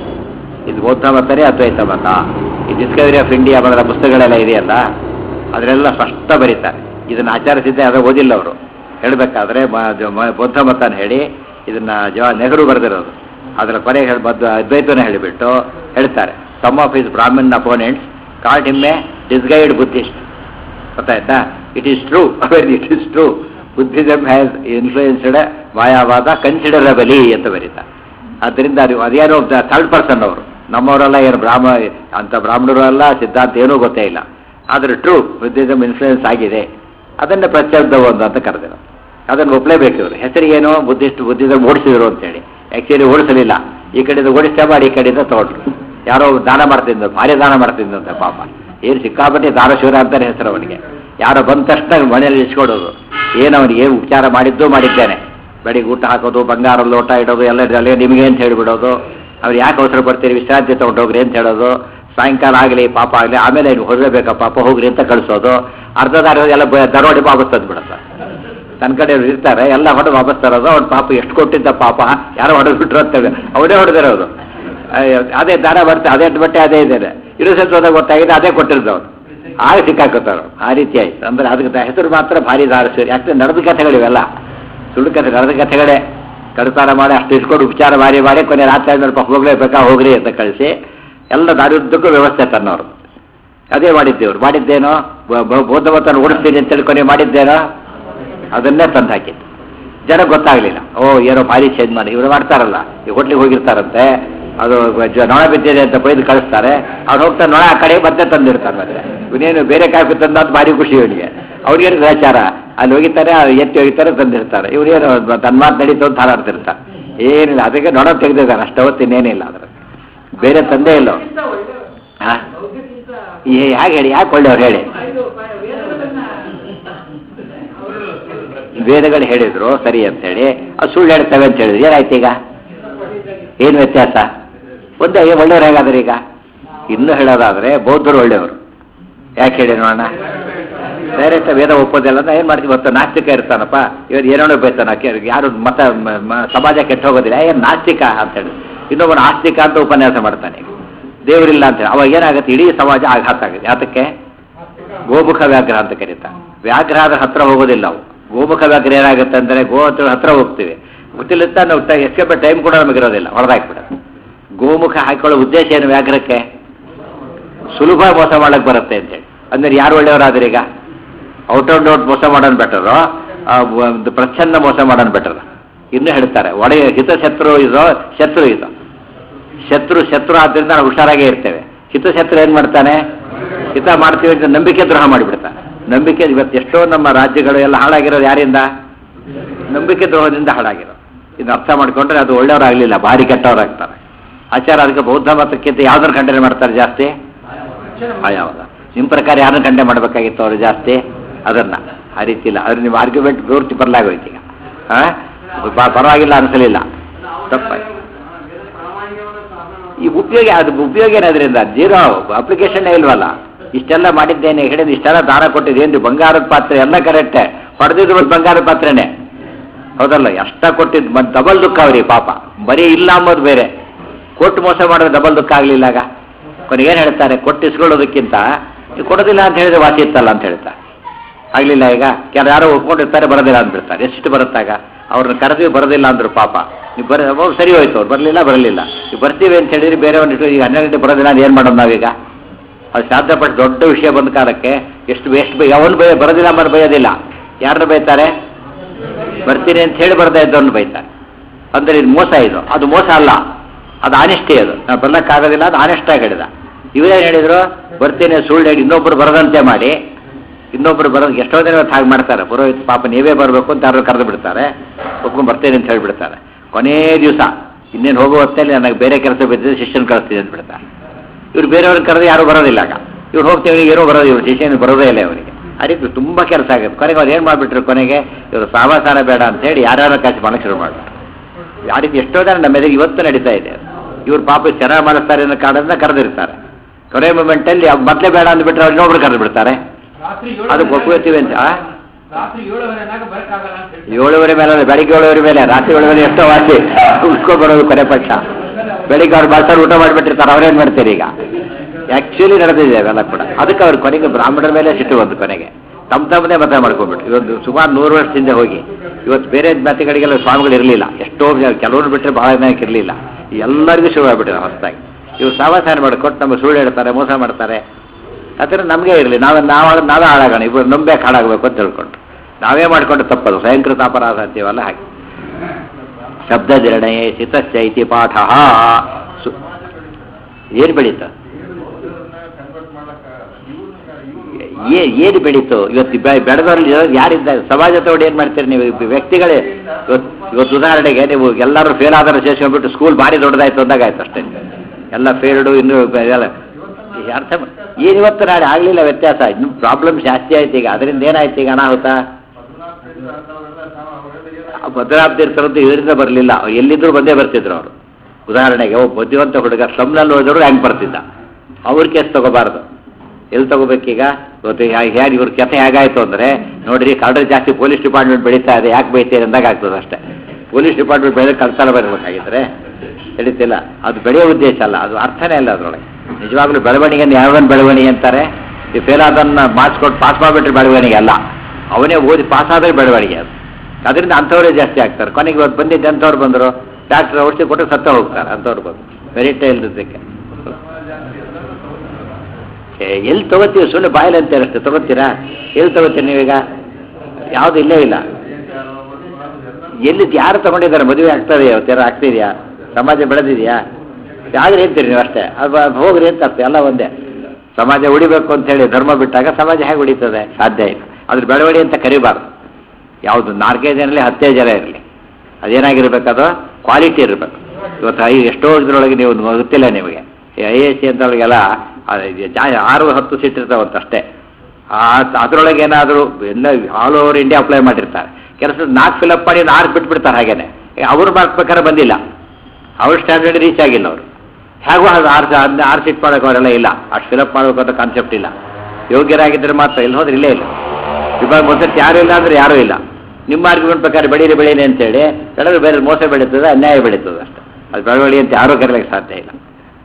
ಇದು ಬೌದ್ಧ ಮತನೇ ಅದ್ವೈತ ಮತ ಈ ಡಿಸ್ಕವರಿ ಆಫ್ ಇಂಡಿಯಾ ಬರೆದ ಪುಸ್ತಕಗಳೆಲ್ಲ ಇದೆಯಲ್ಲ ಅದರೆಲ್ಲ ಸ್ಪಷ್ಟ ಬರೀತಾರೆ ಇದನ್ನು ಆಚರಿಸಿದ್ದೆ ಅದು ಓದಿಲ್ಲ ಅವರು ಹೇಳಬೇಕಾದ್ರೆ ಬೌದ್ಧ ಮತನ ಹೇಳಿ ಇದನ್ನ ಜವ ನೆಹರು ಬರೆದಿರೋದು ಅದರ ಕೊನೆ ಹೇಳಿ ಬದ್ಧ ಅದ್ವೈತನ ಹೇಳಿಬಿಟ್ಟು ಹೇಳ್ತಾರೆ some of his Brahmin opponents called him a disguised Buddhist ಗೊತ್ತಾಯ್ತಾ it is true it is true Buddhism has influenced Mayavada considerably ಅಂತ ಬರೀತಾರೆ ಆದ್ದರಿಂದ ಅದು ಅದೇನೋ ಥರ್ಡ್ ಪರ್ಸನ್ ಅವರು ನಮ್ಮವರೆಲ್ಲ ಏನು ಬ್ರಾಹ್ಮ ಅಂತ ಬ್ರಾಹ್ಮಣರು ಅಲ್ಲ ಸಿದ್ಧಾಂತ ಏನೂ ಗೊತ್ತೇ ಇಲ್ಲ ಆದರೆ ಟ್ರೂ ಬುದ್ಧಿಸಮ್ ಇನ್ಫ್ಲೂಯೆನ್ಸ್ ಆಗಿದೆ ಅದನ್ನೇ ಪ್ರಚೋದ ಒಂದು ಅಂತ ಕರೆದಿರೋ ಅದನ್ನು ಒಪ್ಪಲೇಬೇಕು ಇವರು ಹೆಸರಿಗೇನು ಬುದ್ಧಿಸ್ಟ್ ಬುದ್ಧಿಸಮ್ ಓಡಿಸಿದ್ರು ಅಂತೇಳಿ ಆ್ಯಕ್ಚುಲಿ ಓಡಿಸಲಿಲ್ಲ ಈ ಕಡೆಯಿಂದ ಓಡಿಸ್ತಾ ಮಾಡಿ ಈ ಕಡೆಯಿಂದ ತಗೊಂಡ್ರು ಯಾರೋ ದಾನ ಮಾಡ್ತಿದ್ದ ಭಾರಿ ದಾನ ಮಾಡ್ತಿದ್ದಂತೆ ಪಾಪ ಏನು ಸಿಕ್ಕಾಪಟ್ಟೆ ದಾನಶೂರ ಅಂತಾನೆ ಹೆಸರು ಅವನಿಗೆ ಯಾರೋ ಬಂದ ತಕ್ಷಣ ಮನೆಯಲ್ಲಿ ಇಸ್ಕೊಡೋದು ಏನು ಅವನಿಗೆ ಏನು ಉಪಚಾರ ಮಾಡಿದ್ದು ಮಾಡಿದ್ದೇನೆ ಬೆಳಿಗ್ಗೆ ಊಟ ಹಾಕೋದು ಬಂಗಾರ ಲೋಟ ಇಡೋದು ಎಲ್ಲ ಇದೆಲ್ಲ ನಿಮಗೆ ಅಂತ ಹೇಳಿಬಿಡೋದು ಅವ್ರು ಯಾಕೆ ಅವಸರ ಪಡ್ತೀರಿ ವಿಶ್ರಾಂತಿ ತಗೊಂಡೋಗ್ರಿ ಅಂತ ಹೇಳೋದು ಸಾಯಂಕಾಲ ಆಗಲಿ ಪಾಪ ಆಗಲಿ ಆಮೇಲೆ ನೀವು ಹೊರಲೇಬೇಕಾ ಪಾಪ ಹೋಗ್ರಿ ಅಂತ ಕಳಿಸೋದು ಅರ್ಧ ದಾರ ಎಲ್ಲ ಬ- ದರೋಡಿ ವಾಪಸ್ ತಂದು ಬಿಡುತ್ತೆ ತನ್ನ ಕಡೆ ಅವ್ರು ಇರ್ತಾರೆ ಎಲ್ಲ ಹೊಡೆದು ವಾಪಸ್ ತರೋದು ಅವ್ನ ಪಾಪ ಎಷ್ಟು ಕೊಟ್ಟಿದ್ದ ಪಾಪ ಯಾರೋ ಹೊಡೆದು ಬಿಟ್ರು ಅಂತೇಳಿ ಅವನೇ ಹೊಡೆದಿರೋದು ಅಯ್ಯೋ, ಅದೇ ದಾರ ಬರ್ತಾ ಅದೇ ಬಟ್ಟೆ ಅದೇ ಇದೆ ಇನ್ನೊಂದ್ಸತಿ ಹೋದಾಗ ಗೊತ್ತಾಗಿದೆ ಅದೇ ಕೊಟ್ಟಿರೋದು ಆಗ ಸಿಕ್ಕಾಕೋತಾರ ಆ ರೀತಿ ಆಯ್ತು ಅಂದ್ರೆ ಅದಕ್ಕೆ ಹೆಸರು ಮಾತ್ರ ಭಾರಿ ದಾರಿಸಿ ಯಾಕೆ ನಡೆದ ಕಥೆಗಳಿವೆಲ್ಲ ಸುಳ್ಳು ಕಥೆ ನಡೆದ ಕಥೆಗಳೇ ಕಡತಾರ ಮಾಡಿ ಅಷ್ಟು ಇಸ್ಕೊಂಡು ಉಪಚಾರ ಮಾಡಿ ಮಾಡಿ ಕೊನೆ ರಾತ್ರಿ ಆದ್ಮೇಲೆ ಪಾಪ ಹೋಗ್ಲೇಬೇಕಾ ಹೋಗ್ರಿ ಅಂತ ಕಳಿಸಿ ಎಲ್ಲ ದಾರಿಯುದ್ದಕ್ಕೂ ವ್ಯವಸ್ಥೆ ತನ್ನವರು ಅದೇ ಮಾಡಿದ್ದೇವ್ರು ಮಾಡಿದ್ದೇನೋ ಬ- ಬ- ಬೌದ್ಧ ಮತನ ಓಡಿಸ್ತೀನಿ ಅಂತೇಳಿ ಕೊನೆ ಮಾಡಿದ್ದೇನೋ ಅದನ್ನೇ ತಂದು ಹಾಕಿದ್ದು ಜನ ಗೊತ್ತಾಗ್ಲಿಲ್ಲ ಓ ಏನೋ ಭಾರಿ ಚೇಂಜ್ ಮಾಡಿ ಇವರು ಮಾಡ್ತಾರಲ್ಲ ಈ ಹೋಟ್ಲಿಗೆ ಹೋಗಿರ್ತಾರಂತೆ ಅದು ಜ- ನೊಣ ಬಿದ್ದಿದೆ ಅಂತ ಬೈದು ಕಳಿಸ್ತಾರೆ ಅವ್ನು ಹೋಗ್ತಾನೆ ನೊಣ ಆ ಕಡೆ ಮತ್ತೆ ತಂದಿರ್ತಾನೆ ಮತ್ತೆ ಇವನೇನು ಬೇರೆ ಕಾಫಿ ತಂದ ಅಂತ ಭಾರಿ ಖುಷಿ ಇವನಿಗೆ ಅವ್ರಿಗೇನು ಗ್ರಾಚಾರ ಅಲ್ಲಿ ಹೋಗಿರ್ತಾರೆ ಅದು ಎತ್ತಿ ಹೋಗಿರ್ತಾರೆ ತಂದಿರ್ತಾರೆ ಇವ್ರೇನು ತನ್ನ ಮಾತು ನಡೀತು ಅಂತ ಹಾರಾಡ್ತಿರ್ತಾರೆ ಏನಿಲ್ಲ ಅದಕ್ಕೆ ನೊಣ ತೆಗೆದಿದ್ದಾರೆ ಅಷ್ಟವತ್ತು ಇನ್ನೇನಿಲ್ಲ ಅದ್ರ ಬೇರೆ ತಂದೆ ಇಲ್ಲ ಹಾ ಹೇಗೆ ಹೇಳಿ ಯಾಕೆ ಒಳ್ಳೆಯವ್ರು ಹೇಳಿ ವೇದಗಳು ಹೇಳಿದ್ರು ಸರಿ ಅಂತ ಹೇಳಿ ಅದು ಸುಳ್ಳು ಹೇಳ್ತವೆ ಅಂತ ಹೇಳಿದ್ರು ಏನಾಯ್ತು ಈಗ ಏನು ವ್ಯತ್ಯಾಸ ಒಂದೇ ಒಳ್ಳೆಯವ್ರು ಹೇಗಾದ್ರೆ ಈಗ ಇನ್ನೂ ಹೇಳೋದಾದ್ರೆ ಬೌದ್ಧರು ಒಳ್ಳೆಯವರು ಯಾಕೆ ಹೇಳಿ ನೋಡೋಣ ಡೈರೆಕ್ಟ್ ವೇದ ಒಪ್ಪೋದಿಲ್ಲ ಅಂದ್ರೆ ಏನು ಮಾಡ್ತೀವಿ ಇವತ್ತು ನಾಸ್ತಿಕ ಇರ್ತಾನಪ್ಪ ಇವ್ರು ಏನೋ ಬೈತಾನ ಕೆ- ಯಾರು ಮತ ಮ- ಮ- ಸಮಾಜ ಕೆಟ್ಟ ಹೋಗೋದಿಲ್ಲ ಏನು ನಾಸ್ತಿಕ ಅಂತ ಹೇಳಿ ಇನ್ನೊಬ್ಬನ ಆಸ್ತಿಕ ಅಂತ ಉಪನ್ಯಾಸ ಮಾಡ್ತಾನೆ ದೇವರಿಲ್ಲ ಅಂತ ಹೇಳಿ ಅವಾಗ ಏನಾಗುತ್ತೆ ಇಡೀ ಸಮಾಜ ಆಘಾತ ಆಗುತ್ತೆ ಯಾತಕ್ಕೆ ಗೋಮುಖ ವ್ಯಾಘ್ರ ಅಂತ ಕರೀತಾರೆ ವ್ಯಾಘ್ರ ಆದ್ರೆ ಹತ್ರ ಹೋಗೋದಿಲ್ಲ ಅವು ಗೋಮುಖ ವ್ಯಾಘ್ರ ಏನಾಗುತ್ತೆ ಅಂದರೆ ಗೋ ಹತ್ರ ಹತ್ರ ಹೋಗ್ತೀವಿ ಗೊತ್ತಿಲ್ಲತ್ತ ನಾವು ಎಸ್ಕೇಪ್ ಟೈಮ್ ಕೂಡ ನಮಗಿರೋದಿಲ್ಲ ಹೊಡೆದಾಕ್ಬಿಡೋದು ಗೋಮುಖ ಹಾಕೊಳ್ಳೋ ಉದ್ದೇಶ ಏನು ವ್ಯಾಘ್ರಕ್ಕೆ ಸುಲಭ ಮೋಸ ಮಾಡಕ್ ಬರುತ್ತೆ ಅಂತೇಳಿ ಅಂದ್ರೆ ಯಾರು ಒಳ್ಳೆಯವರಾದ್ರೆ ಈಗ ಔಟ್ ಆಫ್ ಔಟ್ ಮೋಸ ಮಾಡೋನ್ ಬೆಟರು ಒಂದು ಪ್ರಚ್ಛನ್ನ ಮೋಸ ಮಾಡೋನ್ ಬೆಟರ್ ಇನ್ನು ಹೇಳ್ತಾರೆ ಒಡೆಯ ಹಿತಶತ್ರು ಇದೋ ಶತ್ರು ಇದು ಶತ್ರು ಶತ್ರು ಆದ್ರಿಂದ ನಾವು ಹುಷಾರಾಗೇ ಇರ್ತೇವೆ ಹಿತಶತ್ರು ಏನ್ ಮಾಡ್ತಾನೆ ಹಿತ ಮಾಡ್ತೀವಿ ಅಂತ ನಂಬಿಕೆ ದ್ರೋಹ ಮಾಡಿಬಿಡ್ತಾನೆ ನಂಬಿಕೆ ಇವತ್ತು ಎಷ್ಟೋ ನಮ್ಮ ರಾಜ್ಯಗಳು ಎಲ್ಲ ಹಾಳಾಗಿರೋದು ಯಾರಿಂದ ನಂಬಿಕೆ ದ್ರೋಹದಿಂದ ಹಾಳಾಗಿರೋ ಇದನ್ನ ಅರ್ಥ ಮಾಡ್ಕೊಂಡ್ರೆ ಅದು ಒಳ್ಳೆಯವರಾಗಲಿಲ್ಲ ಭಾರಿ ಕೆಟ್ಟವರಾಗ್ತಾರೆ ಆಚಾರ ಅದಕ್ಕೆ ಬೌದ್ಧ ಮತಕ್ಕಿಂತ ಯಾವ್ದನ್ನ ಖಂಡನೆ ಮಾಡ್ತಾರೆ ಜಾಸ್ತಿ ಯಾವ್ದ ನಿಮ್ಮ ಪ್ರಕಾರ ಯಾರನ್ನ ಖಂಡನೆ ಮಾಡಬೇಕಾಗಿತ್ತು ಅವರು ಜಾಸ್ತಿ ಅದನ್ನ ಆ ರೀತಿ ಇಲ್ಲ ಆದ್ರೆ ನಿಮ್ಮ ಆರ್ಗ್ಯುಮೆಂಟ್ ಪೂರ್ತಿ ಬರಲಾಗೋಯ್ತು ಈಗ ಹಾ ಬ- ಪರವಾಗಿಲ್ಲ ಅನ್ಸಲಿಲ್ಲ ತಪ್ಪಾಯ್ತು ಈ ಉಪಯೋಗ ಅದು ಉಪಯೋಗ ಏನದ್ರಿಂದ ಜೀರೋ ಅಪ್ಲಿಕೇಶನ್ ಇಲ್ವಲ್ಲ ಇಷ್ಟೆಲ್ಲ ಮಾಡಿದ್ದೇನೆ ಹೇಳಿದ ಇಷ್ಟೆಲ್ಲ ದಾನ ಕೊಟ್ಟಿದ್ದೇನು ಬಂಗಾರದ ಪಾತ್ರೆ ಎಲ್ಲ ಕರೆಕ್ಟೇ ಹೊಡೆದಿದ್ರು ಬಂಗಾರದ ಪಾತ್ರೆನೇ ಹೌದಲ್ಲ ಎಷ್ಟ ಕೊಟ್ಟಿದ್ದು ಡಬಲ್ ದುಃಖ ಅವ್ರಿಗೆ ಪಾಪ ಬರೀ ಇಲ್ಲ ಅಂಬೋದು ಬೇರೆ ಕೊಟ್ಟು ಮೋಸ ಮಾಡೋದು ಡಬಲ್ ದುಃಖ ಆಗ್ಲಿಲ್ಲ ಆಗ ಕೊನೆಗೆ ಏನು ಹೇಳ್ತಾರೆ ಕೊಟ್ಟು ಇಸ್ಕೊಳ್ಳೋದಕ್ಕಿಂತ ನೀವು ಕೊಡೋದಿಲ್ಲ ಅಂತ ಹೇಳಿದ್ರೆ ವಾಸಿ ಇತ್ತಲ್ಲ ಅಂತ ಹೇಳ್ತಾರೆ ಆಗ್ಲಿಲ್ಲ ಈಗ ಕೆಲವು ಯಾರೋ ಒಪ್ಕೊಂಡಿರ್ತಾರೆ ಬರೋದಿಲ್ಲ ಅಂದ್ಬಿಡ್ತಾರೆ ಎಷ್ಟು ಬರುತ್ತಾಗ ಅವ್ರನ್ನ ಕರೆದ್ವಿ ಬರೋದಿಲ್ಲ ಅಂದ್ರು ಪಾಪ ನೀವು ಬರ ಅವ್ರು ಸರಿ ಹೋಯ್ತು ಅವ್ರು ಬರಲಿಲ್ಲ ಬರಲಿಲ್ಲ ನೀವು ಬರ್ತೀವಿ ಅಂತ ಹೇಳಿದ್ರೆ ಬೇರೆಯವ್ರನ್ನ ಇಟ್ಟು ಈಗ ಹನ್ನೆರಡು ಗಂಟೆ ಬರೋದಿಲ್ಲ ಅಂತ ಏನು ಮಾಡೋದು ನಾವೀಗ ಅದು ಸಾಧ್ಯಪಟ್ಟು ದೊಡ್ಡ ವಿಷಯ ಬಂದ ಕಾಲಕ್ಕೆ ಎಷ್ಟು ಎಷ್ಟು ಬೈ ಅವನು ಬೈ ಬರೋದಿಲ್ಲ ಮರ ಬೈಯೋದಿಲ್ಲ ಯಾರನ್ನ ಬೈತಾರೆ ಬರ್ತೀನಿ ಅಂತ ಹೇಳಿ ಬರ್ತಾ ಇದ್ದವನು ಬೈತಾರೆ ಅಂದ್ರೆ ಇದು ಮೋಸ ಇದು ಅದು ಮೋಸ ಅಲ್ಲ ಅದು ಆನೆಸ್ಟಿ ಅದು ನಾವು ಬರ್ಲಕ್ಕಾಗೋದಿಲ್ಲ ಅದು ಆನೆಸ್ಟ್ ಆಗಿ ಹೇಳಿದ ಇವರೇನು ಹೇಳಿದ್ರು ಬರ್ತೀನಿ ಸುಳ್ಳು ಹೇಳಿ ಇನ್ನೊಬ್ರು ಬರದಂತೆ ಮಾಡಿ ಇನ್ನೊಬ್ರು ಬರೋದು ಎಷ್ಟೋ ಜನ ಇವತ್ತು ಹಾಗೆ ಮಾಡ್ತಾರೆ ಪುರೋಹಿತ ಪಾಪ ನೀವೇ ಬರಬೇಕು ಅಂತ ಯಾರು ಕರೆದು ಬಿಡ್ತಾರೆ ಒಪ್ಕೊಂಡು ಬರ್ತೇನೆ ಅಂತ ಹೇಳ್ಬಿಡ್ತಾರೆ ಕೊನೇ ದಿವಸ ಇನ್ನೇನು ಹೋಗೋ ಹೊತ್ತಲ್ಲಿ ನನಗೆ ಬೇರೆ ಕೆಲಸ ಬಿದ್ದಿದೆ ಶಿಷ್ಯನ ಕಳಿಸ್ತೀನಿ ಅಂತ ಬಿಡ್ತಾರೆ ಇವ್ರು ಬೇರೆಯವ್ರನ್ನ ಕರೆದು ಯಾರು ಬರೋದಿಲ್ಲ ಆಗ ಇವ್ರು ಹೋಗ್ತೇವೆ ಏನೋ ಬರೋದು ಇವ್ರು ಶಿಷ್ಯನ ಬರೋದೇ ಇಲ್ಲ ಇವರಿಗೆ ಆ ರೀತಿ ತುಂಬ ಕೆಲಸ ಆಗುತ್ತೆ ಕೊನೆಗೆ ಅವ್ರು ಏನು ಮಾಡಿಬಿಟ್ರು ಕೊನೆಗೆ ಇವರು ಸಾವಾಸಾನ ಬೇಡ ಅಂತ ಹೇಳಿ ಯಾರ್ಯಾರ ಕಾಸು ಮಾಡಕ್ಕೆ ಶುರು ಮಾಡ್ತಾರೆ ಆ ರೀತಿ ಎಷ್ಟೋ ಜನ ನಮ್ಮ ಎದುರಿಗೆ ಇವತ್ತು ನಡೀತಾ ಇದೆ ಇವ್ರು ಪಾಪ ಚೆನ್ನಾಗಿ ಮಾಡಿಸ್ತಾರೆ ಅನ್ನೋ ಕಾರಣದಿಂದ ಕರೆದಿರ್ತಾರೆ ಕೊನೆ ಮೂಮೆಂಟಲ್ಲಿ ಅವ್ರು ಮೊದಲೇ ಬೇಡ ಅಂದ್ಬಿಟ್ರೆ ಅವ್ರು ಇನ್ನೊಬ್ರು ಕರೆದು ಬಿಡ್ತಾರೆ ರಾತ್ರಿ ಅದಕ್ಕೆ ಒಪ್ಕೋತೀವಿ ಅಂತ ಆ? ರಾತ್ರಿ ಏಳುವರೆನಾಗ ಬರಕ್ಕಾಗಲ್ಲ ಅಂತ ಹೇಳಿ ಏಳುವರೆ ಮೇಲೆ ಅಲ್ಲ, ಬೆಳಿಗ್ಗೆ ಏಳುವರೆ ಮೇಲೆ ರಾತ್ರಿ ಏಳುವರೆ ಎಷ್ಟೋ ವಾಸಿ ಉಳ್ಸ್ಕೊಂಡ್ ಬರೋದು ಕೊನೆ ಪಕ್ಷ ಬೆಳಿಗ್ಗೆ ಅವ್ರು ಬರ್ತಾರೆ ಊಟ ಮಾಡಿಬಿಟ್ಟಿರ್ತಾರೆ ಅವ್ರೇನ್ ಮಾಡ್ತೀರಿ ಈಗ ಆಕ್ಚುಲಿ ನಡೆದಿದೆ ಅವೆಲ್ಲ ಕೂಡ ಅದಕ್ಕೆ ಅವ್ರು ಕೊನೆಗೆ ಬ್ರಾಹ್ಮಣರ ಮೇಲೆ ಸಿಟ್ಟು ಬಂತು ಕೊನೆಗೆ ತಮ್ಮ ತಮ್ಮದೇ ಮತ ಮಾಡ್ಕೊಂಡ್ಬಿಟ್ರು ಇವತ್ತು ಸುಮಾರು ನೂರು ವರ್ಷದಿಂದ ಹೋಗಿ ಇವತ್ತು ಬೇರೆ ಜಾತಿಗಳಿಗೆಲ್ಲ ಸ್ವಾಮಿಗಳು ಇರಲಿಲ್ಲ ಎಷ್ಟೋ ಜನ ಕೆಲವರು ಬಿಟ್ಟರೆ ಬಹಳ ಜನಕ್ಕೆ ಇರಲಿಲ್ಲ ಎಲ್ಲರಿಗೂ ಶುರು ಆಗ್ಬಿಟ್ಟಿದೆ ಹೊಸದಾಗಿ ಇವ್ರು ಸಾವಾಸಾನ ಮಾಡಿಕೊಟ್ಟು ನಮಗೆ ಸುಳ್ಳು ಹೇಳ್ತಾರೆ ಮೋಸ ಮಾಡ್ತಾರೆ ಅದರ ನಮಗೆ ಇರಲಿ ನಾವು ನಾವು ನಾವೇ ಹಾಳಾಗೋಣ ಇಬ್ಬರು ನಂಬೇಕು ಹಾಳಾಗಬೇಕು ಅಂತ ತಿಳ್ಕೊಂಡು ನಾವೇ ಮಾಡ್ಕೊಂಡು ತಪ್ಪದು ಸ್ವಯಂಕೃತ ಅಪರಾಧ ಅಂತೀವಲ್ಲ ಹಾಗೆ ಶಬ್ದ ನಿರ್ಣಯ ಚಿತಶ್ಚೈತಿ ಪಾಠ ಸು ಏನು ಬೆಳೀತು ಏ ಏನು ಬೆಳೀತು ಇವತ್ತು ಬೆ- ಬೆಳೆದವ್ರಲ್ಲಿ ಇರೋರು ಯಾರಿದ್ದಾರೆ ಸಮಾಜ ತಗೊಂಡು ಏನು ಮಾಡ್ತೀರಿ ನೀವು ಈ ವ್ಯಕ್ತಿಗಳೇ ಇವತ್ತು ಇವತ್ತು ಉದಾಹರಣೆಗೆ ನೀವು ಎಲ್ಲರೂ ಫೇಲ್ ಆದರೂ ಸೇರಿಸ್ಕೊಂಡ್ಬಿಟ್ಟು ಸ್ಕೂಲ್ ಭಾರಿ ದೊಡ್ಡದಾಯ್ತು ಅಂದಾಗ ಆಯ್ತು ಅಷ್ಟೇ ಎಲ್ಲ ಫೇಲ್ಡು ಇನ್ನು ಎಲ್ಲ ಈ ಅರ್ಥ ಮಾ- ಏನು ಇವತ್ತು ನಾಳೆ ಆಗಲಿಲ್ಲ ವ್ಯತ್ಯಾಸ ಇನ್ನು ಪ್ರಾಬ್ಲಮ್ ಜಾಸ್ತಿ ಆಯ್ತು ಈಗ ಅದರಿಂದ ಏನಾಯ್ತು ಈಗ ಅನಾಹುತ ಭದ್ರಾಬ್ದಿ ಇರ್ತಾರಂತ ಇದರಿಂದ ಬರಲಿಲ್ಲ ಅವ್ರು ಎಲ್ಲಿದ್ರು ಬಂದೇ ಬರ್ತಿದ್ರು ಅವರು ಉದಾಹರಣೆಗೆ ಒಬ್ಬ ಬುದ್ಧಿವಂತ ಹುಡುಗ ಸ್ಲಮ್ನಲ್ಲಿ ಹೋದ್ರು ರ್ಯಾಂಕ್ ಬರ್ತಿದ್ದ ಅವ್ರ ಕೇಸ್ ತಗೋಬಾರ್ದು ಎಲ್ಲಿ ತಗೋಬೇಕೀಗ ಇವತ್ತು ಹೇಗೆ ಇವ್ರ ಕಥೆ ಹೇಗಾಯ್ತು ಅಂದ್ರೆ ನೋಡ್ರಿ ಕಳ್ಳರು ಜಾಸ್ತಿ ಪೊಲೀಸ್ ಡಿಪಾರ್ಟ್ಮೆಂಟ್ ಬೆಳೀತಾ ಇದೆ ಯಾಕೆ ಬೈತೀರಿ ಅಂದಾಗ ಆಗ್ತದೆ ಅಷ್ಟೇ ಪೊಲೀಸ್ ಡಿಪಾರ್ಟ್ಮೆಂಟ್ ಬೆಳೆದ ಕಳ್ತನ ಬರಬೇಕಾಗಿದ್ರೆ ನಡೀತಿಲ್ಲ ಅದು ಬೆಳೆಯೋ ಉದ್ದೇಶ ಅಲ್ಲ ಅದು ಅರ್ಥನೇ ಇಲ್ಲ ಅದರೊಳಗೆ ನಿಜವಾಗ್ಲೂ ಬೆಳವಣಿಗೆಯನ್ನು ಯಾವನ್ ಬೆಳವಣಿಗೆ ಅಂತಾರೆ ಈ ಫೇಲ್ ಆದನ್ನ ಮಾರ್ಕ್ಸ್ ಕೊಟ್ಟು ಪಾಸ್ ಮಾಡಿಬಿಟ್ರೆ ಬೆಳವಣಿಗೆ ಅಲ್ಲ ಅವನೇ ಓದಿ ಪಾಸ್ ಆದ್ರೆ ಬೆಳವಣಿಗೆ ಅದು ಅದರಿಂದ ಅಂಥವರೇ ಜಾಸ್ತಿ ಆಗ್ತಾರೆ ಕೊನೆಗೆ ಇವತ್ತು ಬಂದಿದ್ದು ಅಂಥವ್ರು ಬಂದರು ಡಾಕ್ಟರ್ ಔಷಧಿ ಕೊಟ್ಟು ಸತ್ತ ಹೋಗ್ತಾರೆ ಅಂಥವ್ರು ಬಂದು ಮೆರಿಟೇ ಇಲ್ದಕ್ಕೆ ಏ, ಎಲ್ಲಿ ತಗೋತೀವಿ ಸುಳ್ಳು ಬಾಯಲ್ಲಿ ಅಂತೀರ ಅಷ್ಟೇ ತಗೋತೀರಾ ಎಲ್ಲಿ ತಗೋತೀರಿ ನೀವೀಗ ಯಾವುದು ಇಲ್ಲೇ ಇಲ್ಲ ಎಲ್ಲಿ ಯಾರು ತಗೊಂಡಿದ್ದಾರೆ ಮದುವೆ ಆಗ್ತದೆ ಯಾರು ಆಗ್ತಿದ್ಯಾ ಸಮಾಜ ಬೆಳೆದಿದೆಯಾ ಯಾವ್ದು ಹೇಳ್ತೀರಿ ನೀವು ಅಷ್ಟೇ ಅದು ಬ- ಹೋಗ್ರಿ ಅಂತ ಅರ್ಥ ಎಲ್ಲ ಒಂದೇ ಸಮಾಜ ಉಳಿಬೇಕು ಅಂತ ಹೇಳಿ ಧರ್ಮ ಬಿಟ್ಟಾಗ ಸಮಾಜ ಹೇಗೆ ಉಳಿತದೆ ಸಾಧ್ಯ ಇಲ್ಲ ಅದ್ರ ಬೆಳವಣಿಗೆ ಅಂತ ಕರಿಬಾರ್ದು ಯಾವುದು ನಾಲ್ಕೈದು ಜನ ಇರಲಿ ಹತ್ತೈದು ಜನ ಇರಲಿ ಅದೇನಾಗಿರ್ಬೇಕು ಅದು ಕ್ವಾಲಿಟಿ ಇರಬೇಕು ಇವತ್ತು ಐ ಎಷ್ಟೋ ಇದ್ರೊಳಗೆ ನೀವು ಗೊತ್ತಿಲ್ಲ ನಿಮಗೆ ಐ ಎಸ್ ಸಿ ಅಂತೊಳಗೆಲ್ಲ ಆರು ಹತ್ತು ಸೀಟ್ ಇರ್ತಾವಂತ ಅಷ್ಟೇ ಆ ಅದರೊಳಗೆ ಏನಾದರೂ ಎಲ್ಲ ಆಲ್ ಓವರ್ ಇಂಡಿಯಾ ಅಪ್ಲೈ ಮಾಡಿರ್ತಾರೆ ಕೆಲಸ ನಾಲ್ಕು ಫಿಲಪ್ ಮಾಡಿ ಆರು ಬಿಟ್ಬಿಡ್ತಾರೆ ಹಾಗೇನೆ ಅವ್ರು ಮಾಡ್ಬೇಕಾದ್ರೆ ಬಂದಿಲ್ಲ ಅವ್ರ ಸ್ಟ್ಯಾಂಡರ್ಡ್ ರೀಚ್ ಆಗಿಲ್ಲ ಅವರು ಹೇಗೂ ಅದು ಆರು ಅದನ್ನ ಆರು ಸೀಟ್ ಮಾಡೋಕೆ ಅವರೆಲ್ಲ ಇಲ್ಲ ಅಷ್ಟು ಫಿಲಪ್ ಮಾಡಬೇಕು ಅಂತ ಕಾನ್ಸೆಪ್ಟ್ ಇಲ್ಲ ಯೋಗ್ಯರಾಗಿದ್ದರೆ ಮಾತ್ರ ಇಲ್ಲಿ ಹೋದ್ರೆ ಇಲ್ಲೇ ಇಲ್ಲ ಇವಾಗ ಮೊದಲು ಯಾರು ಇಲ್ಲ ಅಂದ್ರೆ ಯಾರೂ ಇಲ್ಲ ನಿಮ್ಮ ಆರ್ಗ್ಯುಮೆಂಟ್ ಪ್ರಕಾರ ಬೆಳೀರಿ ಬೆಳೀರಿ ಅಂತೇಳಿ ಕೆಲವರು ಬೇರೆ ಮೋಸ ಬೆಳೀತದೆ ಅನ್ಯಾಯ ಬೆಳೀತದೆ ಅಷ್ಟೇ ಅದು ಬೆಳವಣಿಗೆ ಅಂತ ಯಾರೂ ಕರೀಲಿಕ್ಕೆ ಸಾಧ್ಯ ಇಲ್ಲ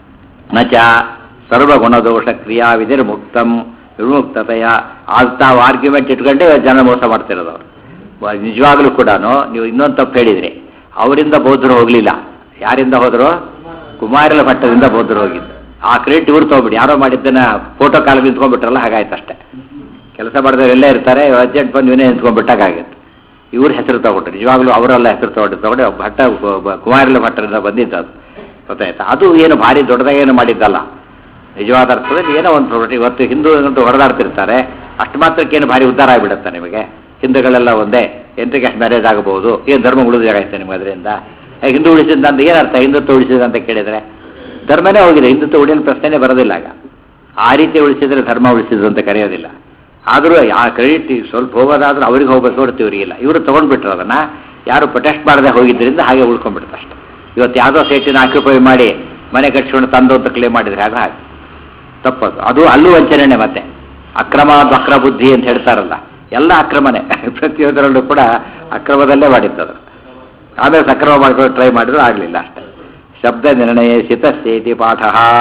ನಚ ಸರ್ವಗುಣದೋಷ ಕ್ರಿಯಾ ವಿಧಿರ್ ಮುಕ್ತಂ ವಿಮುಕ್ತತೆಯ ಅದು ತಾವು ಆರ್ಗ್ಯುಮೆಂಟ್ ಇಟ್ಕೊಂಡೆ ಜನ ಮೋಸ ಮಾಡ್ತಿರೋದು ಅವರು ವ- ನಿಜವಾಗ್ಲೂ ಕೂಡ ನೀವು ಇನ್ನೊಂದು ತಪ್ಪು ಹೇಳಿದ್ರಿ ಅವರಿಂದ ಬೌದ್ಧರು ಹೋಗಲಿಲ್ಲ ಯಾರಿಂದ ಹೋದರು ಕುಮಾರಲ ಭಟ್ಟದಿಂದ ಬೌದ್ಧರು ಹೋಗಿದ್ದು ಆ ಕ್ರೆಡಿಟ್ ಇವ್ರು ತಗೊಬಿಡಿ ಯಾರೋ ಮಾಡಿದ್ದನ್ನ ಫೋಟೋ ಕಾಲ ನಿಂತ್ಕೊಂಡ್ಬಿಟ್ರಲ್ಲ ಹಾಗಾಯ್ತು ಅಷ್ಟೇ ಕೆಲಸ ಮಾಡಿದವ್ರು ಎಲ್ಲೇ ಇರ್ತಾರೆ ಅರ್ಜೆಂಟ್ ಬಂದು ಇವನೇ ನಿಂತ್ಕೊಂಡ್ಬಿಟ್ಟಾಗಿತ್ತು ಇವ್ರ ಹೆಸರು ತಗೊಂಡ್ರು ನಿಜವಾಗ್ಲೂ ಅವರೆಲ್ಲ ಹೆಸರು ತಗೊಂಡು ತಗೊಂಡು ಭಟ್ಟ ಬ- ಕುಮಾರಲ ಭಟ್ಟರಿಂದ ಬಂದಿದ್ದು ಅದು ಗೊತ್ತಾಯ್ತಾ ಅದು ಏನು ಭಾರಿ ದೊಡ್ಡದಾಗೇನು ಮಾಡಿದ್ದಲ್ಲ ನಿಜವಾದ ಅರ್ಥದಲ್ಲಿ ಏನೋ ಒಂದು ಪ್ರಾಪರ್ಟಿ ಇವತ್ತು ಹಿಂದೂ ಅಂತ ಹೊಡೆದಾಡ್ತಿರ್ತಾರೆ ಅಷ್ಟು ಮಾತ್ರಕ್ಕೇನು ಭಾರಿ ಉದ್ಧಾರ ಆಗಿಬಿಡುತ್ತೆ ನಿಮಗೆ ಹಿಂದೂಗಳೆಲ್ಲ ಒಂದೇ ಎಂಟಕ್ಕೆ ಅಷ್ಟು ಮ್ಯಾರೇಜ್ ಆಗಬಹುದು ಏನು ಧರ್ಮ ಉಳಿದಾಗೈತೆ ನಿಮ್ಗೆ ಅದರಿಂದ ಹಿಂದೂ ಉಳಿಸಿದ ಅಂತ ಏನರ್ಥ ಹಿಂದುತ್ವ ಉಳಿಸಿದ ಅಂತ ಕೇಳಿದರೆ ಧರ್ಮನೇ ಹೋಗಿದೆ ಹಿಂದುತ್ವ ಉಳಿಯಲು ಪ್ರಶ್ನೆನೇ ಬರೋದಿಲ್ಲ ಆಗ ಆ ರೀತಿ ಉಳಿಸಿದ್ರೆ ಧರ್ಮ ಉಳಿಸಿದ್ರು ಅಂತ ಕರೆಯೋದಿಲ್ಲ ಆದರೂ ಆ ಕ್ರೆಡಿಟ್ ಸ್ವಲ್ಪ ಹೋಗೋದಾದ್ರೂ ಅವ್ರಿಗೆ ಹೋಗ್ಬೇಕು ಹೊರತು ಇವರಿಗಿಲ್ಲ ಇವರು ತೊಗೊಂಡ್ಬಿಟ್ರು ಅದನ್ನ ಯಾರು ಪ್ರೊಟೆಸ್ಟ್ ಮಾಡದೆ ಹೋಗಿದ್ದರಿಂದ ಹಾಗೆ ಉಳ್ಕೊಂಡ್ಬಿಡ್ತು ಅಷ್ಟೇ ಇವತ್ತು ಯಾವುದೋ ಸೈಟಿನ ಆಕ್ಯುಪೈ ಮಾಡಿ ಮನೆ ಕಟ್ಸ್ಕೊಂಡು ತಂದು ಅಂತ ಕ್ಲೇಮ್ ಮಾಡಿದ್ರೆ ಆಗ ಹಾಗೆ ತಪ್ಪದು ಅದು ಅಲ್ಲೂ ವಂಚನೆನೆ ಮತ್ತೆ ಅಕ್ರಮ ವಕ್ರ ಬುದ್ಧಿ ಅಂತ ಹೇಳ್ತಾರಲ್ಲ ಎಲ್ಲ ಅಕ್ರಮನೇ ಪ್ರತಿಯೊಂದರಲ್ಲೂ ಕೂಡ ಅಕ್ರಮದಲ್ಲೇ ಮಾಡಿದ್ದದು ಆಮೇಲೆ ಸಕ್ರಮ ಮಾಡ್ಕೊಂಡು ಟ್ರೈ ಮಾಡಿದ್ರು ಆಗಲಿಲ್ಲ ಅಷ್ಟೇ ಶಬ್ದ ನಿರ್ಣಯ ಸಿತಸ್ಥೇತಿ ಪಾಠ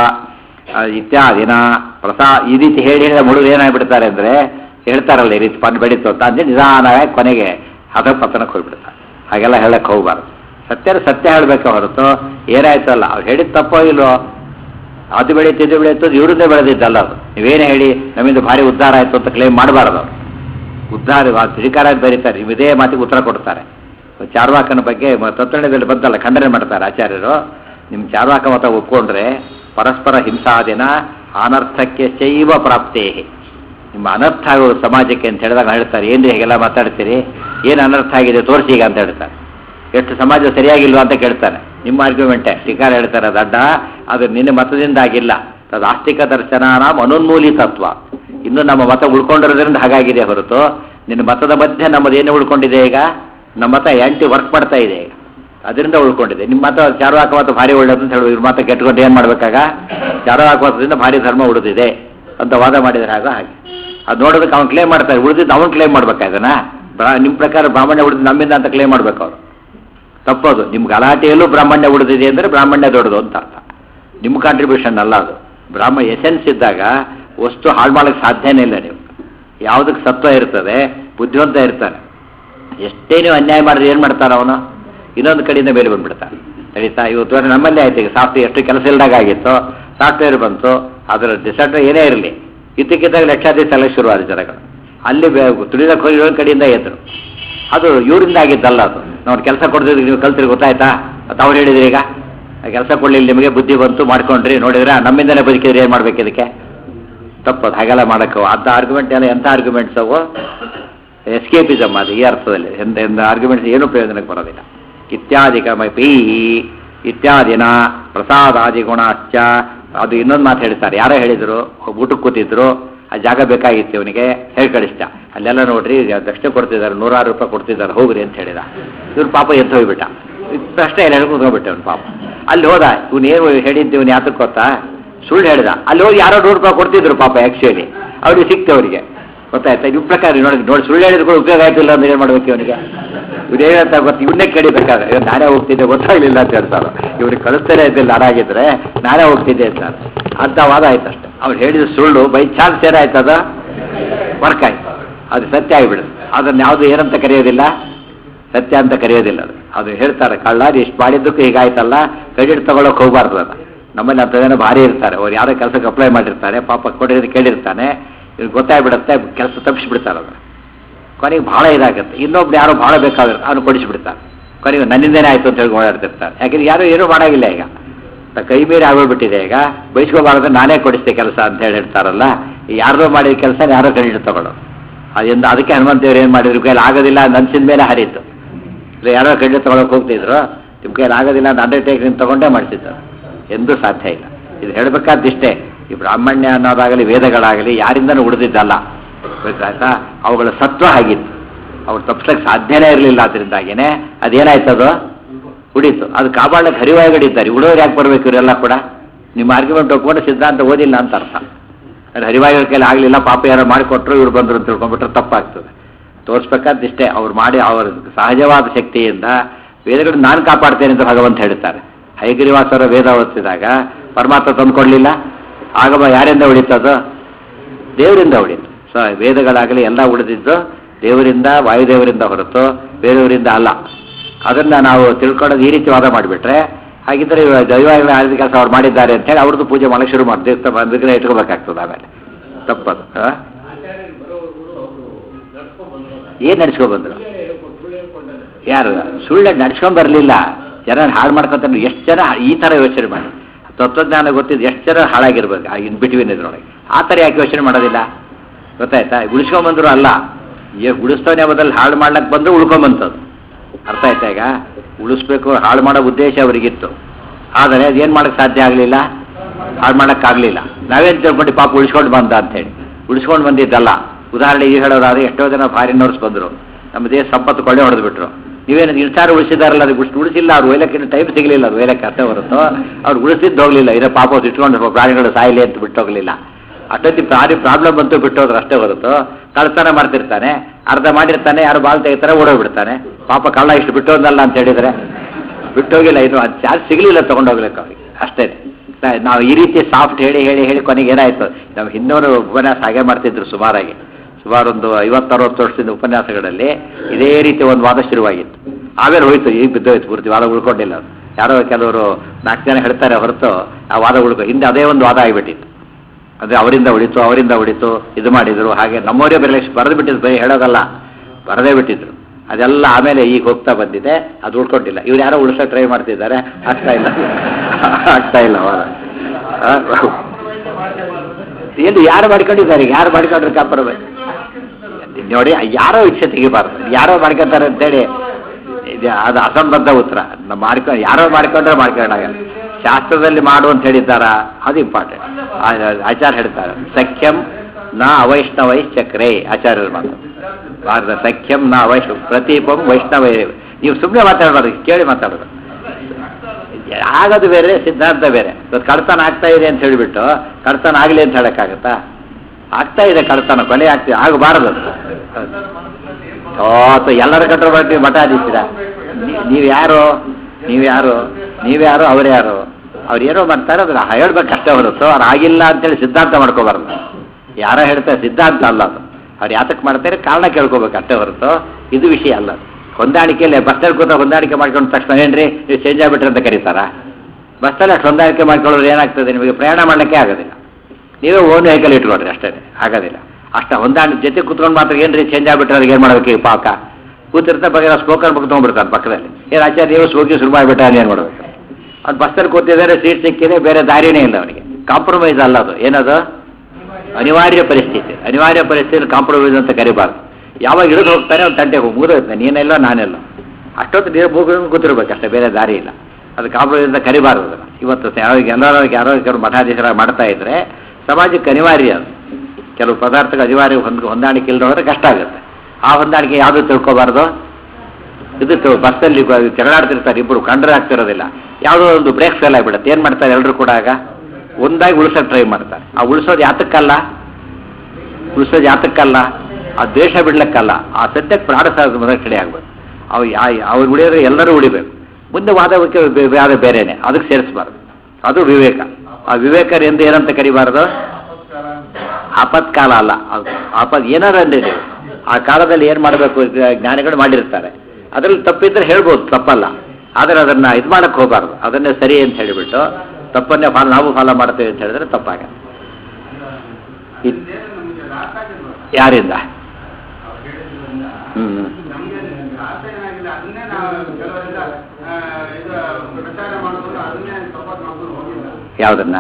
ಇತ್ಯಾದಿನ ಪ್ರಸಾ ಈ ರೀತಿ ಹೇಳಿ ಹೇಳಿದ ಮುಳುಗು ಏನಾಗ್ಬಿಡ್ತಾರೆ ಅಂದರೆ ಹೇಳ್ತಾರಲ್ಲ ಈ ರೀತಿ ಪನ್ ಬೆಳೀತು ಅಂತ ಅಂದ್ರೆ ನಿಧಾನವಾಗಿ ಕೊನೆಗೆ ಹದ ಪತನಕ್ಕೆ ಹೋಗ್ಬಿಡ್ತಾರೆ ಹಾಗೆಲ್ಲ ಹೇಳಕ್ಕೆ ಹೋಗ್ಬಾರ್ದು ಸತ್ಯರ ಸತ್ಯ ಹೇಳಬೇಕು ಹೊರತು ಏನಾಯ್ತಲ್ಲ ಅವ್ರು ಹೇಳಿದ ತಪ್ಪೋ ಇಲ್ವೋ ಅದು ಬೆಳೀತು ಇದು ಬೆಳೀತು ಇವರನ್ನೇ ಬೆಳೆದಿದ್ದಲ್ಲ ಅದು ನೀವೇನೇ ಹೇಳಿ ನಮ್ಮಿಂದ ಭಾರಿ ಉದ್ಧಾರ ಆಯಿತು ಅಂತ ಕ್ಲೇಮ್ ಮಾಡಬಾರ್ದು ಅವರು ಉದ್ಧಾರ ಧಿಕಾರ ಬರೀತಾರೆ ನೀವು ಇದೇ ಮಾತಿಗೆ ಉತ್ತರ ಕೊಡ್ತಾರೆ ಚಾರ್ವಾಕನ ಬಗ್ಗೆ ಮ- ತತ್ವಜ್ಞಾನದಲ್ಲಿ ಬಂದಲ್ಲ ಖಂಡನೆ ಮಾಡ್ತಾರೆ ಆಚಾರ್ಯರು ನಿಮ್ಮ ಚಾರ್ವಾಕ ಮತ ಒಪ್ಕೊಂಡ್ರೆ ಪರಸ್ಪರ ಹಿಂಸಾದಿನ ಅನರ್ಥಕ್ಕೆ ಶೈವ ಪ್ರಾಪ್ತೇ ನಿಮ್ಮ ಅನರ್ಥ ಆಗೋದು ಸಮಾಜಕ್ಕೆ ಅಂತ ಹೇಳಿದಾಗ ಹೇಳ್ತಾರೆ ಏನು ಹೇಗೆಲ್ಲ ಮಾತಾಡ್ತೀರಿ ಏನು ಅನರ್ಥ ಆಗಿದೆ ತೋರಿಸಿ ಈಗ ಅಂತ ಹೇಳ್ತಾರೆ ಎಷ್ಟು ಸಮಾಜ ಸರಿಯಾಗಿಲ್ವಾ ಅಂತ ಕೇಳ್ತಾನೆ ನಿಮ್ಮ ಆರ್ಗ್ಯುಮೆಂಟೇ ಟೀಕಾರ ಹೇಳ್ತಾರೆ ದಡ್ಡ ಅದು ನಿನ್ನ ಮತದಿಂದ ಆಗಿಲ್ಲ ಅದು ಆಸ್ತಿಕ ದರ್ಶನ ನಾಮ ಅನುನ್ಮೂಲಿ ತತ್ವ ಇನ್ನು ನಮ್ಮ ಮತ ಉಳ್ಕೊಂಡಿರೋದ್ರಿಂದ ಹಾಗಾಗಿದೆ ಹೊರತು ನಿನ್ನ ಮತದ ಮಧ್ಯೆ ನಮ್ಮದು ಏನು ಉಳ್ಕೊಂಡಿದೆ ಈಗ ನಮ್ಮ ಮತ ಆ್ಯಂಟಿ ವರ್ಕ್ ಮಾಡ್ತಾ ಇದೆ ಈಗ ಅದರಿಂದ ಉಳ್ಕೊಂಡಿದೆ ನಿಮ್ಮ ಮತ ಚಾರುವಾಕ ಮತ ಭಾರಿ ಒಳ್ಳೇದು ಅಂತ ಹೇಳಿ ಇವ್ರ ಮತ ಕೆಟ್ಕೊಂಡು ಏನು ಮಾಡ್ಬೇಕಾಗ ಚಾರುವಾಕ ಮತದಿಂದ ಭಾರಿ ಧರ್ಮ ಉಳಿದಿದೆ ಅಂತ ವಾದ ಮಾಡಿದ್ರೆ ಆಗ ಹಾಗೆ ಅದು ನೋಡೋದಕ್ಕೆ ಅವ್ನು ಕ್ಲೇಮ್ ಮಾಡ್ತಾರೆ ಉಳಿದಿದ್ದು ಅವನು ಕ್ಲೇಮ್ ಮಾಡ್ಬೇಕಾ ಇದನ್ನ ಬ್ರಾ ನಿಮ್ಮ ಪ್ರಕಾರ ಬ್ರಾಹ್ಮಣ್ಯ ಉಳಿದು ನಮ್ಮಿಂದ ಅಂತ ಕ್ಲೇಮ್ ಮಾಡ್ಬೇಕು ಅವರು ತಪ್ಪದು ನಿಮ್ಮ ಗಲಾಟೆಯಲ್ಲೂ ಬ್ರಾಹ್ಮಣ್ಯ ಉಳಿದಿದೆ ಅಂದರೆ ಬ್ರಾಹ್ಮಣ್ಯ ದೊಡ್ಡದು ಅಂತ ಅರ್ಥ ನಿಮ್ಮ ಕಾಂಟ್ರಿಬ್ಯೂಷನ್ ಅಲ್ಲ ಅದು ಬ್ರಾಹ್ಮ ಎಸೆನ್ಸ್ ಇದ್ದಾಗ ವಸ್ತು ಹಾಳು ಮಾಡೋಕ್ಕೆ ಸಾಧ್ಯನೇ ಇಲ್ಲ ನೀವು ಯಾವುದಕ್ಕೆ ಸತ್ವ ಇರ್ತದೆ ಬುದ್ಧಿವಂತ ಇರ್ತಾನೆ ಎಷ್ಟೇ ನೀವು ಅನ್ಯಾಯ ಮಾಡಿದ್ರೆ ಏನು ಮಾಡ್ತಾನೆ ಅವನು ಇನ್ನೊಂದು ಕಡೆಯಿಂದ ಮೇಲೆ ಬಂದ್ಬಿಡ್ತಾನೆ ನಡೀತಾ ಇವತ್ತು ನಮ್ಮಲ್ಲೇ ಆಯ್ತು ಈಗ ಸಾಫ್ಟ್ವೇರ್ ಎಷ್ಟು ಕೆಲಸ ಇಲ್ದಾಗ ಆಗಿತ್ತು ಸಾಫ್ಟ್ವೇರ್ ಬಂತು ಅದರ ಡಿಸಡ್ವ ಏನೇ ಇರಲಿ ಇದ್ದಕ್ಕಿದ್ದಾಗ ಲಕ್ಷಾಧೀಶ ಎಲ್ಲ ಶುರುವಾದ ಜನಗಳು ಅಲ್ಲಿ ತುಳಿದಕ್ಕೆ ಹೋಗಿ ಇನ್ನೊಂದು ಕಡೆಯಿಂದ ಎದ್ರು ಅದು ಇವರಿಂದ ಆಗಿದ್ದಲ್ಲ ಅದು ನಾವು ಕೆಲಸ ಕೊಡ್ತಿದ್ವಿ ನೀವು ಕಲ್ತ್ರಿ ಗೊತ್ತಾಯ್ತಾ ಅಂತ ಅವ್ರು ಹೇಳಿದ್ರಿ ಈಗ ಕೆಲಸ ಕೊಡ್ಲಿಲ್ಲ ನಿಮಗೆ ಬುದ್ಧಿ ಬಂತು ಮಾಡ್ಕೊಂಡ್ರಿ ನೋಡಿದ್ರೆ ನಮ್ಮಿಂದಲೇ ಬದುಕಿದ್ರೆ ಏನು ಮಾಡ್ಬೇಕು ಇದಕ್ಕೆ ತಪ್ಪದು ಹಾಗೆಲ್ಲ ಮಾಡಕ್ಕೆ ಅಂಥ ಆರ್ಗ್ಯುಮೆಂಟ್ ಎಲ್ಲ ಎಂಥ ಆರ್ಗ್ಯುಮೆಂಟ್ಸ್ ಅವು ಎಸ್ಕೇಪಿಸಮ್ ಅದು ಈ ಅರ್ಥದಲ್ಲಿ ಎಂತ ಎಂತ ಆರ್ಗ್ಯುಮೆಂಟ್ಸ್ ಏನೂ ಪ್ರಯೋಜನಕ್ಕೆ ಬರೋದಿಲ್ಲ ಇತ್ಯಾದಿಕಮಪಿ ಇತ್ಯಾದಿನ ಪ್ರಸಾದಾದಿ ಗುಣಾಶ್ಚ ಅದು ಇನ್ನೊಂದು ಮಾತು ಹೇಳ್ತಾರೆ ಯಾರೋ ಹೇಳಿದ್ರು ಊಟಕ್ಕೆ ಕೂತಿದ್ರು ಆ ಜಾಗ ಬೇಕಾಗಿತ್ತು ಇವನಿಗೆ ಹೇಳಿ ಕಳಿಸ್ತ ಅಲ್ಲೆಲ್ಲ ನೋಡ್ರಿ ಈಗ ದಕ್ಷಿಣ ಕೊಡ್ತಿದ್ದಾರೆ ನೂರಾರು ರೂಪಾಯಿ ಕೊಡ್ತಿದ್ದಾರೆ ಹೋಗ್ರಿ ಅಂತ ಹೇಳಿದ ಇವ್ರು ಪಾಪ ಎದ್ದು ಹೋಗ್ಬಿಟ್ಟ ಪ್ರಶ್ನೆ ಎಲ್ಲ ಹೇಳ್ಕೊಂಡು ಹೋಗ್ಬಿಟ್ಟೆ ಅವ್ನು ಪಾಪ ಅಲ್ಲಿ ಹೋದ ಇವ್ನು ಏನು ಹೇಳಿದ್ದು ಇವ್ನು ಯಾತಕ್ಕೆ ಗೊತ್ತಾ ಸುಳ್ಳು ಹೇಳಿದ ಅಲ್ಲಿ ಹೋಗಿ ಯಾರೋ ನೂರು ರೂಪಾಯಿ ಕೊಡ್ತಿದ್ರು ಪಾಪ ಆ್ಯಕ್ಚುಲಿ ಅವ್ರಿಗೆ ಸಿಕ್ತು ಅವರಿಗೆ ಗೊತ್ತಾಯ್ತಾ ನಿಮ್ಮ ಪ್ರಕಾರ ನೋಡಿ ನೋಡಿ ಸುಳ್ಳು ಹೇಳಿದ್ರು ಉಪಯೋಗ ಆಯ್ತಿಲ್ಲ ಅಂದ್ರೆ ಏನು ಮಾಡ್ಬೇಕು ಇವನಿಗೆ ಇವ್ರು ಏನಂತ ಗೊತ್ತು ಇವನ್ನೇ ಕೇಳಿಬೇಕಾದ್ರೆ ಇವ್ನು ನಾನೇ ಹೋಗ್ತಿದ್ದೆ ಗೊತ್ತಾಗ್ಲಿಲ್ಲ ಅಂತ ಹೇಳ್ತಾರೆ ಇವ್ರಿಗೆ ಕಳಿಸ್ತಾನೆ ಇದ್ದಿಲ್ಲ ನಾನಾಗಿದ್ರೆ ನಾನೇ ಹೋಗ್ತಿದ್ದೆ ಅಂತ ಅಂತ ವಾದ ಆಯ್ತು ಅಷ್ಟೆ ಅವ್ರು ಹೇಳಿದ ಸುಳ್ಳು ಬೈ ಚಾನ್ಸ್ ಏನಾಯ್ತು ಅದು ವರ್ಕ್ ಆಯ್ತು ಅದು ಸತ್ಯ ಆಗಿಬಿಡುತ್ತೆ ಅದನ್ನ ಯಾವುದು ಏನಂತ ಕರೆಯೋದಿಲ್ಲ ಸತ್ಯ ಅಂತ ಕರೆಯೋದಿಲ್ಲ ಅದು ಅದು ಹೇಳ್ತಾರೆ ಕಳ್ಳ ಇಷ್ಟು ಮಾಡಿದ್ದಕ್ಕೂ ಹೀಗಾಯ್ತಲ್ಲ ಕ್ರೆಡಿಟ್ ತಗೊಳಕ್ ಹೋಗ್ಬಾರ್ದು ಅದು ನಮ್ಮಲ್ಲಿ ಅಂಥದ್ದೇನೋ ಭಾರಿ ಇರ್ತಾರೆ ಅವ್ರು ಯಾರೋ ಕೆಲಸಕ್ಕೆ ಅಪ್ಲೈ ಮಾಡಿರ್ತಾರೆ ಪಾಪ ಕೊಡಿರೋದು ಕೇಳಿರ್ತಾನೆ ಇವ್ರಿಗೆ ಗೊತ್ತಾಗ್ಬಿಡುತ್ತೆ ಕೆಲಸ ತಪ್ಪಿಸ್ಬಿಡ್ತಾರೆ ಅದನ್ನ ಕೊನೆಗೆ ಭಾಳ ಇದಾಗುತ್ತೆ ಇನ್ನೊಬ್ರು ಯಾರೋ ಭಾಳ ಬೇಕಾದ್ರೆ ಅವನು ಕೊಡಿಸ್ಬಿಡ್ತಾನೆ ಕೊನೆಗೆ ನನ್ನಿಂದನೇ ಆಯ್ತು ಅಂತ ಹೇಳಿ ಓಡಾಡ್ತಿರ್ತಾರೆ ಯಾಕಂದ್ರೆ ಯಾರು ಏನೂ ಮಾಡಾಗಿಲ್ಲ ಈಗ ತ- ಕೈ ಮೀರಿ ಆಗೋಗ್ಬಿಟ್ಟಿದೆ ಈಗ ಬಯಸ್ಕೋಬಾರ್ದು ನಾನೇ ಕೊಡಿಸ್ತೆ ಕೆಲಸ ಅಂತ ಹೇಳಿ ಹೇಳ್ತಾರಲ್ಲ ಈ ಯಾರ್ದೋ ಮಾಡಿದ ಕೆಲಸ ಯಾರೋ ಕ್ರೆಡಿಟ್ ತಗೊಳ್ಳೋ ಅದರಿಂದ ಅದಕ್ಕೆ ಹನುಮಂತ ದೇವ್ರು ಏನು ಮಾಡಿದ್ರು ಕೈಯಲ್ಲಿ ಆಗೋದಿಲ್ಲ ನನ್ಸಿದ ಮೇಲೆ ಹರಿತು ಇಲ್ಲ ಯಾರೋ ಕ್ರೆಡಿಟ್ ತಗೊಳಕ್ ಹೋಗ್ತಿದ್ರು ನಿಮ್ಮ ಕೈಯಲ್ಲಿ ಆಗೋದಿಲ್ಲ ಅಂತ ಅಂಡರ್ಟೇಕಿಂಗ್ ತಗೊಂಡೇ ಮಾಡಿಸಿದ್ರು ಎಂದೂ ಸಾಧ್ಯ ಇಲ್ಲ ಇದು ಹೇಳಬೇಕಾದಿಷ್ಟೇ ಈ ಬ್ರಾಹ್ಮಣ್ಯ ಅನ್ನೋದಾಗಲಿ ವೇದಗಳಾಗಲಿ ಯಾರಿಂದನೂ ಉಳಿದಿದ್ದಲ್ಲ ಗೊತ್ತಾಯ್ತಾ ಅವುಗಳ ಸತ್ವ ಆಗಿತ್ತು ಅವ್ರು ತಪ್ಪಿಸ್ಲಿಕ್ಕೆ ಸಾಧ್ಯನೇ ಇರಲಿಲ್ಲ ಅದರಿಂದಾಗೇನೆ ಅದೇನಾಯ್ತದು ಉಡೀತು ಅದು ಕಾಪಾಡಕ್ಕೆ ಹರಿವಾಯಿಗಳಿದ್ದಾರೆ ಉಳೋರು ಯಾಕೆ ಬರ್ಬೇಕು ಇವರೆಲ್ಲ ಕೂಡ ನಿಮ್ಮ ಆರ್ಗ್ಯುಮೆಂಟ್ ಒಪ್ಕೊಂಡು ಸಿದ್ಧಾಂತ ಓದಿಲ್ಲ ಅಂತ ಅರ್ಥ ಅದು ಹರಿವಾಯಿಗಳ ಕೈಲಿ ಆಗಲಿಲ್ಲ ಪಾಪ ಯಾರೋ ಮಾಡಿಕೊಟ್ರು ಇವ್ರು ಬಂದರು ಅಂತ ತಿಳ್ಕೊಂಡ್ಬಿಟ್ರೆ ತಪ್ಪಾಗ್ತದೆ ತೋರಿಸ್ಬೇಕಾದಿಷ್ಟೇ ಅವ್ರು ಮಾಡಿ ಅವರ ಸಹಜವಾದ ಶಕ್ತಿಯಿಂದ ವೇದಗಳು ನಾನು ಕಾಪಾಡ್ತೇನೆ ಅಂತ ಭಗವಂತ ಹೇಳ್ತಾರೆ ಹೈಗಿರಿವಾಸರ ವೇದ ಓದಿಸಿದಾಗ ಪರಮಾತ್ಮ ತಂದುಕೊಡ್ಲಿಲ್ಲ ಆಗ ಬ- ಯಾರಿಂದ ಉಳಿತದು ದೇವರಿಂದ ಉಳಿತು ಸೊ ವೇದಗಳಾಗಲಿ ಎಲ್ಲ ಉಳಿದಿದ್ದು ದೇವರಿಂದ ವಾಯುದೇವರಿಂದ ಹೊರತು ಬೇರೆಯವರಿಂದ ಅಲ್ಲ ಅದನ್ನ ನಾವು ತಿಳ್ಕೊಳ್ಳೋದು ಈ ರೀತಿ ವಾದ ಮಾಡಿಬಿಟ್ರೆ ಹಾಗಿದ್ರೆ ಇವ ದೈವಗಳ ಆಳಿದ ಕೆಲಸ ಅವ್ರು ಮಾಡಿದ್ದಾರೆ ಅಂತ ಹೇಳಿ ಅವ್ರದ್ದು ಪೂಜೆ ಮಾಡಕ್ಕೆ ಶುರು ಮಾಡಿ ದೇವಸ್ಥಾನ ವಿಗ್ರಹ ಇಟ್ಕೋಬೇಕಾಗ್ತದೆ ಆಮೇಲೆ ತಪ್ಪದು ಆ? ಏನ್ ನಡ್ಸ್ಕೊ ಬಂದ್ರು ಯಾರು ಸುಳ್ಳು ನಡ್ಸ್ಕೊಂಡ್ ಬರಲಿಲ್ಲ ಜನ ಹಾಳು ಮಾಡ್ಕೊತಾರೆ ಎಷ್ಟು ಜನ ಈ ಥರ ಯೋಚನೆ ಮಾಡಿ ತತ್ವಜ್ಞಾನ ಗೊತ್ತಿದ್ದು ಎಷ್ಟು ಜನ ಹಾಳಾಗಿರ್ಬೇಕು ಆ ಇನ್ ಬಿಟ್ವೀನ್ ಇದ್ರೊಳಗೆ ಆ ಥರ ಯಾಕೆ ಯೋಚನೆ ಮಾಡೋದಿಲ್ಲ ಗೊತ್ತಾಯ್ತಾ ಉಳಿಸ್ಕೊಂಬಂದ್ರು ಅಲ್ಲ ಈಗ ಉಳಿಸ್ತವನೇ ಬದಲು ಹಾಳು ಮಾಡ್ಲಕ್ಕೆ ಬಂದ್ರು ಉಳ್ಕೊಂಬಂತದ್ದು ಅರ್ಥ ಆಯ್ತಾ ಈಗ ಉಳಿಸ್ಬೇಕು ಹಾಳು ಮಾಡೋ ಉದ್ದೇಶ ಅವರಿಗಿತ್ತು ಆದರೆ ಅದೇನು ಮಾಡಕ್ಕೆ ಸಾಧ್ಯ ಆಗಲಿಲ್ಲ ಹಾಳು ಮಾಡೋಕ್ಕಾಗಲಿಲ್ಲ ನಾವೇನು ತಿಳ್ಕೊಂಡು ಪಾಪ ಉಳಿಸ್ಕೊಂಡು ಬಂದ ಅಂತೇಳಿ ಉಳಿಸ್ಕೊಂಡು ಬಂದಿದ್ದಲ್ಲ ಉದಾಹರಣೆ ಈಗ ಹೇಳೋದಾದ್ರೆ ಎಷ್ಟೋ ಜನ ಫಾರಿನರ್ಸ್ ಬಂದರು ನಮ್ಮ ದೇಶ ಸಂಪತ್ತು ಕೊಳ್ಳೆ ಹೊಡೆದ್ಬಿಟ್ರು ನೀವೇನು ನಿರ್ಚಾರ ಉಳಿಸಿದಾರಲ್ಲ ಅದು ಉಳಿಸ್ ಉಳಿಸಿಲ್ಲ ಅವ್ರು ಒಯ್ಲಕ್ಕೆ ಟೈಮ್ ಸಿಗಲಿಲ್ಲ ಅದು ಒಯ್ಲಕ್ಕೆ ಅಷ್ಟೇ ಹೊರತು ಅವ್ರು ಉಳಿಸಿದ್ದು ಹೋಗಲಿಲ್ಲ ಇರೋ ಪಾಪ ಅವ್ರು ಇಟ್ಕೊಂಡು ಪ್ರಾಣಿಗಳು ಸಾಯಲಿ ಅಂತ ಬಿಟ್ಟು ಹೋಗಲಿಲ್ಲ ಅಷ್ಟೊತ್ತಿ ಪ್ರಾಣಿ ಪ್ರಾಬ್ಲಮ್ ಬಂತು ಬಿಟ್ಟು ಹೋದ್ರೆ ಅಷ್ಟೇ ಹೊರತು ಕಳ್ತನ ಮಾಡ್ತಿರ್ತಾನೆ ಅರ್ಧ ಮಾಡಿರ್ತಾನೆ ಯಾರು ಬಾಲ್ ತೆಗಿತಾರೆ ಓಡೋಗ್ಬಿಡ್ತಾನೆ ಪಾಪ ಕಳ್ಳ ಇಷ್ಟು ಬಿಟ್ಟು ಹೋದಲ್ಲ ಅಂತ ಹೇಳಿದ್ರೆ ಬಿಟ್ಟು ಹೋಗಿಲ್ಲ ಇನ್ನು ಅದು ಚಾರ್ಜ್ ಸಿಗಲಿಲ್ಲ ತೊಗೊಂಡೋಗ್ಲಿಕ್ಕೆ ಅವ್ರಿಗೆ ಅಷ್ಟೇ ನಾ- ನಾವು ಈ ರೀತಿ ಸಾಫ್ಟ್ ಹೇಳಿ ಹೇಳಿ ಹೇಳಿ ಕೊನೆಗೆ ಏನಾಯ್ತು ನಮ್ಮ ಹಿಂದೋರು ಉಪನ್ಯಾಸ ಹಾಗೆ ಮಾಡ್ತಿದ್ರು ಸುಮಾರಾಗಿ ಸುಮಾರು ಒಂದು ಐವತ್ತರವತ್ತು ವರ್ಷದಿಂದ ಉಪನ್ಯಾಸಗಳಲ್ಲಿ ಇದೇ ರೀತಿ ಒಂದು ವಾದ ಶುರುವಾಗಿತ್ತು ಆಮೇಲೆ ಹೋಯ್ತು ಈಗ ಬಿದ್ದೋಯ್ತು ಪೂರ್ತಿ ವಾದ ಉಳ್ಕೊಂಡಿಲ್ಲ ಅದು ಯಾರೋ ಕೆಲವರು ನಾಲ್ಕು ಜನ ಹೇಳ್ತಾರೆ ಹೊರತು ಆ ವಾದ ಉಳ್ಕೊ ಹಿಂದೆ ಅದೇ ಒಂದು ವಾದ ಆಗಿಬಿಟ್ಟಿತ್ತು ಅದೇ ಅವರಿಂದ ಉಳಿತು ಅವರಿಂದ ಉಳಿತು ಇದು ಮಾಡಿದ್ರು ಹಾಗೆ ನಮ್ಮವರೇ ಬರಲಿ ಬರೆದು ಬಿಟ್ಟಿದ್ದು ಬರೀ ಹೇಳೋದಲ್ಲ ಬರದೇ ಬಿಟ್ಟಿದ್ರು ಅದೆಲ್ಲ ಆಮೇಲೆ ಈಗ ಹೋಗ್ತಾ ಬಂದಿದೆ ಅದು ಉಳ್ಕೊಂಡಿಲ್ಲ ಇವ್ರು ಯಾರೋ ಉಳಿಸೋ ಟ್ರೈ ಮಾಡ್ತಿದ್ದಾರೆ ಆಗ್ತಾ ಇಲ್ಲ ಆಗ್ತಾ ಇಲ್ಲ ವಾದ ಆ, ಏನು ಯಾರು ಮಾಡ್ಕೊಂಡಿದ್ದಾರೆ ಯಾರು ಮಾಡ್ಕೊಂಡ್ರೆ ಕಾಪರ್ಬೇಕು ನೋಡಿ ಯಾರೋ ಇಚ್ಛೆ ತೆಗಿಬಾರ್ದು ಯಾರೋ ಮಾಡ್ಕೊಂತಾರೆ ಅಂತೇಳಿ ಇದು ಅದು ಅಸಂಬದ್ಧ ಉತ್ತರ ನಮ್ಮ ಮಾಡ್ಕೊಂಡು ಯಾರೋ ಮಾಡ್ಕೊಂಡ್ರೆ ಮಾಡ್ಕೊಂಡಾಗಲ್ಲ ಶಾಸ್ತ್ರದಲ್ಲಿ ಮಾಡು ಅಂತ ಹೇಳಿದ್ದಾರ ಅದು ಇಂಪಾರ್ಟೆಂಟ್ ಆಚಾರ್ಯ ಹೇಳ್ತಾರೆ ಸಖ್ಯಂ ನ ಅವೈಷ್ಣವೈ ಚಕ್ರೇ ಆಚಾರ್ಯರು ಮಾತು ಭಾರತ ಸಖ್ಯಂ ನ ಅವೈಷ್ಣ ಪ್ರತೀಪಂ ವೈಷ್ಣವೈ ನೀವು ಸುಮ್ಮನೆ ಮಾತಾಡಬಾರ್ದು ಕೇಳಿ ಮಾತಾಡೋದು ಆಗೋದು ಬೇರೆ ಸಿದ್ಧಾಂತ ಬೇರೆ ಇವತ್ತು ಕಳ್ತನ ಆಗ್ತಾ ಇದೆ ಅಂತ ಹೇಳಿಬಿಟ್ಟು ಕಳ್ತನ ಆಗಲಿ ಅಂತ ಹೇಳಕ್ಕಾಗತ್ತಾ ಆಗ್ತಾ ಇದೆ ಕಳ್ತನ ಕೊಲೆ ಆಗ್ತಿದೆ ಆಗಬಾರದು ಅಂತ ಓ ಎಲ್ಲರ ಕಟ್ಟರ ಬರ್ತೀವಿ ಮಠ ಅದಿಸ್ತೀರಾ ನೀವು ಯಾರು ನೀವು ಯಾರು ನೀವು ಯಾರು ಅವ್ರು ಯಾರು ಅವ್ರು ಏನೋ ಮಾಡ್ತಾರೆ ಅದನ್ನ ಹೇಳ್ಬೇಕು ಅಷ್ಟೇ ಹೊರತು ಅವ್ರು ಆಗಿಲ್ಲ ಅಂತೇಳಿ ಸಿದ್ಧಾಂತ ಮಾಡ್ಕೋಬಾರ್ದು ಯಾರೋ ಹೇಳ್ತಾರೆ ಸಿದ್ಧಾಂತ ಅಲ್ಲ ಅದು ಅವ್ರು ಯಾತಕ್ಕೆ ಮಾಡ್ತಾರೆ ಕಾರಣ ಕೇಳ್ಕೋಬೇಕು ಅಷ್ಟೇ ಹೊರತು ಇದು ವಿಷಯ ಅಲ್ಲ ಅದು. ಹೊಂದಾಣಿಕೆಯಲ್ಲಿ ಬಸ್ಸಲ್ಲಿ ಕೂತ ಹೊಂದಾಣಿಕೆ ಮಾಡ್ಕೊಂಡ ತಕ್ಷಣ ಏನ್ರಿ ನೀವು ಚೇಂಜ್ ಆಗ್ಬಿಟ್ರಿ ಅಂತ ಕರೀತಾರಾ ಬಸ್ಸಲ್ಲಿ ಅಷ್ಟು ಹೊಂದಾಣಿಕೆ ಮಾಡ್ಕೊಳ್ಳೋದು ಏನಾಗ್ತದೆ ನಿಮಗೆ ಪ್ರಯಾಣ ಮಾಡಲಿಕ್ಕೆ ಆಗೋದಿಲ್ಲ ನೀವೇ ಓನ್ ವೆಹಿಕಲ್ ಇಟ್ಕೊಳ್ರಿ ಅಷ್ಟೇ ಆಗೋದಿಲ್ಲ ಅಷ್ಟ ಹೊಂದಾಣಿ ಜೊತೆ ಕುತ್ಕೊಂಡು ಮಾತ್ರ ಏನ್ರಿ ಚೇಂಜ್ ಆಗ್ಬಿಟ್ರೆ ಅದಕ್ಕೆ ಏನು ಮಾಡ್ಬೇಕು ಈ ಪಾಕ ಕೂತಿರ್ತಾ ಬಗ್ಗೆ ಸ್ಪೋಕರ್ ಬಗ್ಗೆ ತೊಗೊಂಡ್ಬಿಡ್ತಾನೆ ಪಕ್ಕದಲ್ಲಿ ಏನು ಆಚಾರ್ಯ ನೀವು ಸ್ಮೋಕಿ ಶುರು ಮಾಡಿಬಿಟ್ಟ ಏನು ಮಾಡ್ಬೇಕು ಅವ್ನು ಬಸ್ಸಲ್ಲಿ ಕೂತಿದ್ದಾರೆ ಸೀಟ್ ಸಿಕ್ಕಿದೆ ಬೇರೆ ದಾರಿನೇ ಇಲ್ಲ ಅವನಿಗೆ ಕಾಂಪ್ರಮೈಸ್ ಅಲ್ಲ ಅದು ಏನದು ಅನಿವಾರ್ಯ ಪರಿಸ್ಥಿತಿ ಅನಿವಾರ್ಯ ಪರಿಸ್ಥಿತಿ ಕಾಂಪ್ರಮೈಸ್ ಅಂತ ಕರಿಬಾರ್ದು ಯಾವಾಗ ಇಳಿದು ಹೋಗ್ತಾನೆ ಅವ್ನು ತಂಟೆಗೆ ಹೋಗಿ ಮುಗಿದೋಯ್ತಾನೆ ನೀನೆಲ್ಲ ನಾನೆಲ್ಲ ಅಷ್ಟೊತ್ತು ನೀರು ಮೂಗು ಕೂತಿರ್ಬೇಕು ಅಷ್ಟೇ ಬೇರೆ ದಾರಿ ಇಲ್ಲ ಅದು ಕಾಂಪ್ರಮೈಸ್ ಅಂತ ಕರಿಬಾರ್ದು ಅದನ್ನು ಇವತ್ತು ಯಾವಾಗ ಎಲ್ಲರೂ ಯಾರೋ ಕೆಲವು ಮಠಾಧೀಶರ ಮಾಡ್ತಾ ಇದ್ರೆ ಸಮಾಜಕ್ಕೆ ಅನಿವಾರ್ಯ ಅದು ಕೆಲವು ಪದಾರ್ಥಗಳು ಅನಿವಾರ್ಯ ಹೊಂದ್ ಹೊಂದಾಣಿಕೆ ಇಲ್ಲದೆ ಹೋದ್ರೆ ಕಷ್ಟ ಆಗುತ್ತೆ ಆ ಹೊಂದಾಣಿಕೆ ಯಾವುದು ತಿಳ್ಕೊಬಾರ್ದು ಇದು ತ- ಬಸ್ಸಲ್ಲಿ ಬ- ಜಗಳಾಡ್ತಿರ್ತಾರೆ ಇಬ್ಬರು ಕಂಡ್ರೆ ಆಗ್ತಿರೋದಿಲ್ಲ ಯಾವುದೋ ಒಂದು ಬ್ರೇಕ್ ಫೇಲ್ ಆಗಿಬಿಡುತ್ತೆ ಏನು ಮಾಡ್ತಾರೆ ಎಲ್ಲರೂ ಕೂಡ ಆಗ ಒಂದಾಗಿ ಉಳಿಸೋಕೆ ಟ್ರೈ ಮಾಡ್ತಾರೆ ಆ ಉಳಿಸೋದು ಯಾತಕ್ಕಲ್ಲ ಉಳಿಸೋದು ಯಾತಕ್ಕಲ್ಲ ಆ ದ್ವೇಷ ಬಿಡ್ಲಕ್ಕಲ್ಲ ಆ ಸದ್ಯಕ್ಕೆ ಪ್ರಾಣ ಮೊದಲು ಆಗ್ಬೇಕು ಅವು ಅವ್ರು ಉಳಿಯೋದ್ರೆ ಎಲ್ಲರೂ ಉಳಿಬೇಕು ಮುಂದೆ ವಾದಕ್ಕೆ ಬೆ- ವಾದ ಬೇರೆನೆ ಅದಕ್ಕೆ ಸೇರಿಸಬಾರ್ದು ಅದು ವಿವೇಕ ಆ ವಿವೇಕರ ಎಂದು ಏನಂತ ಕರಿಬಾರ್ದು ಆಪತ್ಕಾಲ ಅಲ್ಲ ಅದು ಆಪತ್ ಏನಾರ ಅಂದ್ರೆ ನೀವು ಆ ಕಾಲದಲ್ಲಿ ಏನು ಮಾಡಬೇಕು ಜ್ಞಾನಿಗಳು ಮಾಡಿರ್ತಾರೆ ಅದ್ರಲ್ಲಿ ತಪ್ಪಿದ್ರೆ ಹೇಳ್ಬೋದು ತಪ್ಪಲ್ಲ ಆದರೆ ಅದನ್ನ ಇದು ಮಾಡಕ್ಕೆ ಹೋಗಬಾರ್ದು ಅದನ್ನೇ ಸರಿ ಅಂತ ಹೇಳಿಬಿಟ್ಟು ತಪ್ಪನ್ನೇ ಫಾಲೋ ನಾವು ಫಾಲೋ ಮಾಡ್ತೇವೆ ಅಂತ ಹೇಳಿದ್ರೆ ತಪ್ಪಾಗ ಯಾರಿಂದ ಹ್ಮ್ ಹ್ಮ್. ಅದನ್ನೇ ನಾವು ಕೆಲವರೆಲ್ಲ ಆ, ಇದು ಪ್ರಚಾರ ಮಾಡೋದು ಅದನ್ನೇ ಸಪೋರ್ಟ್ ಮಾಡ್ಕೊಂಡು ಹೋಗಿಲ್ಲ ಯಾವುದನ್ನ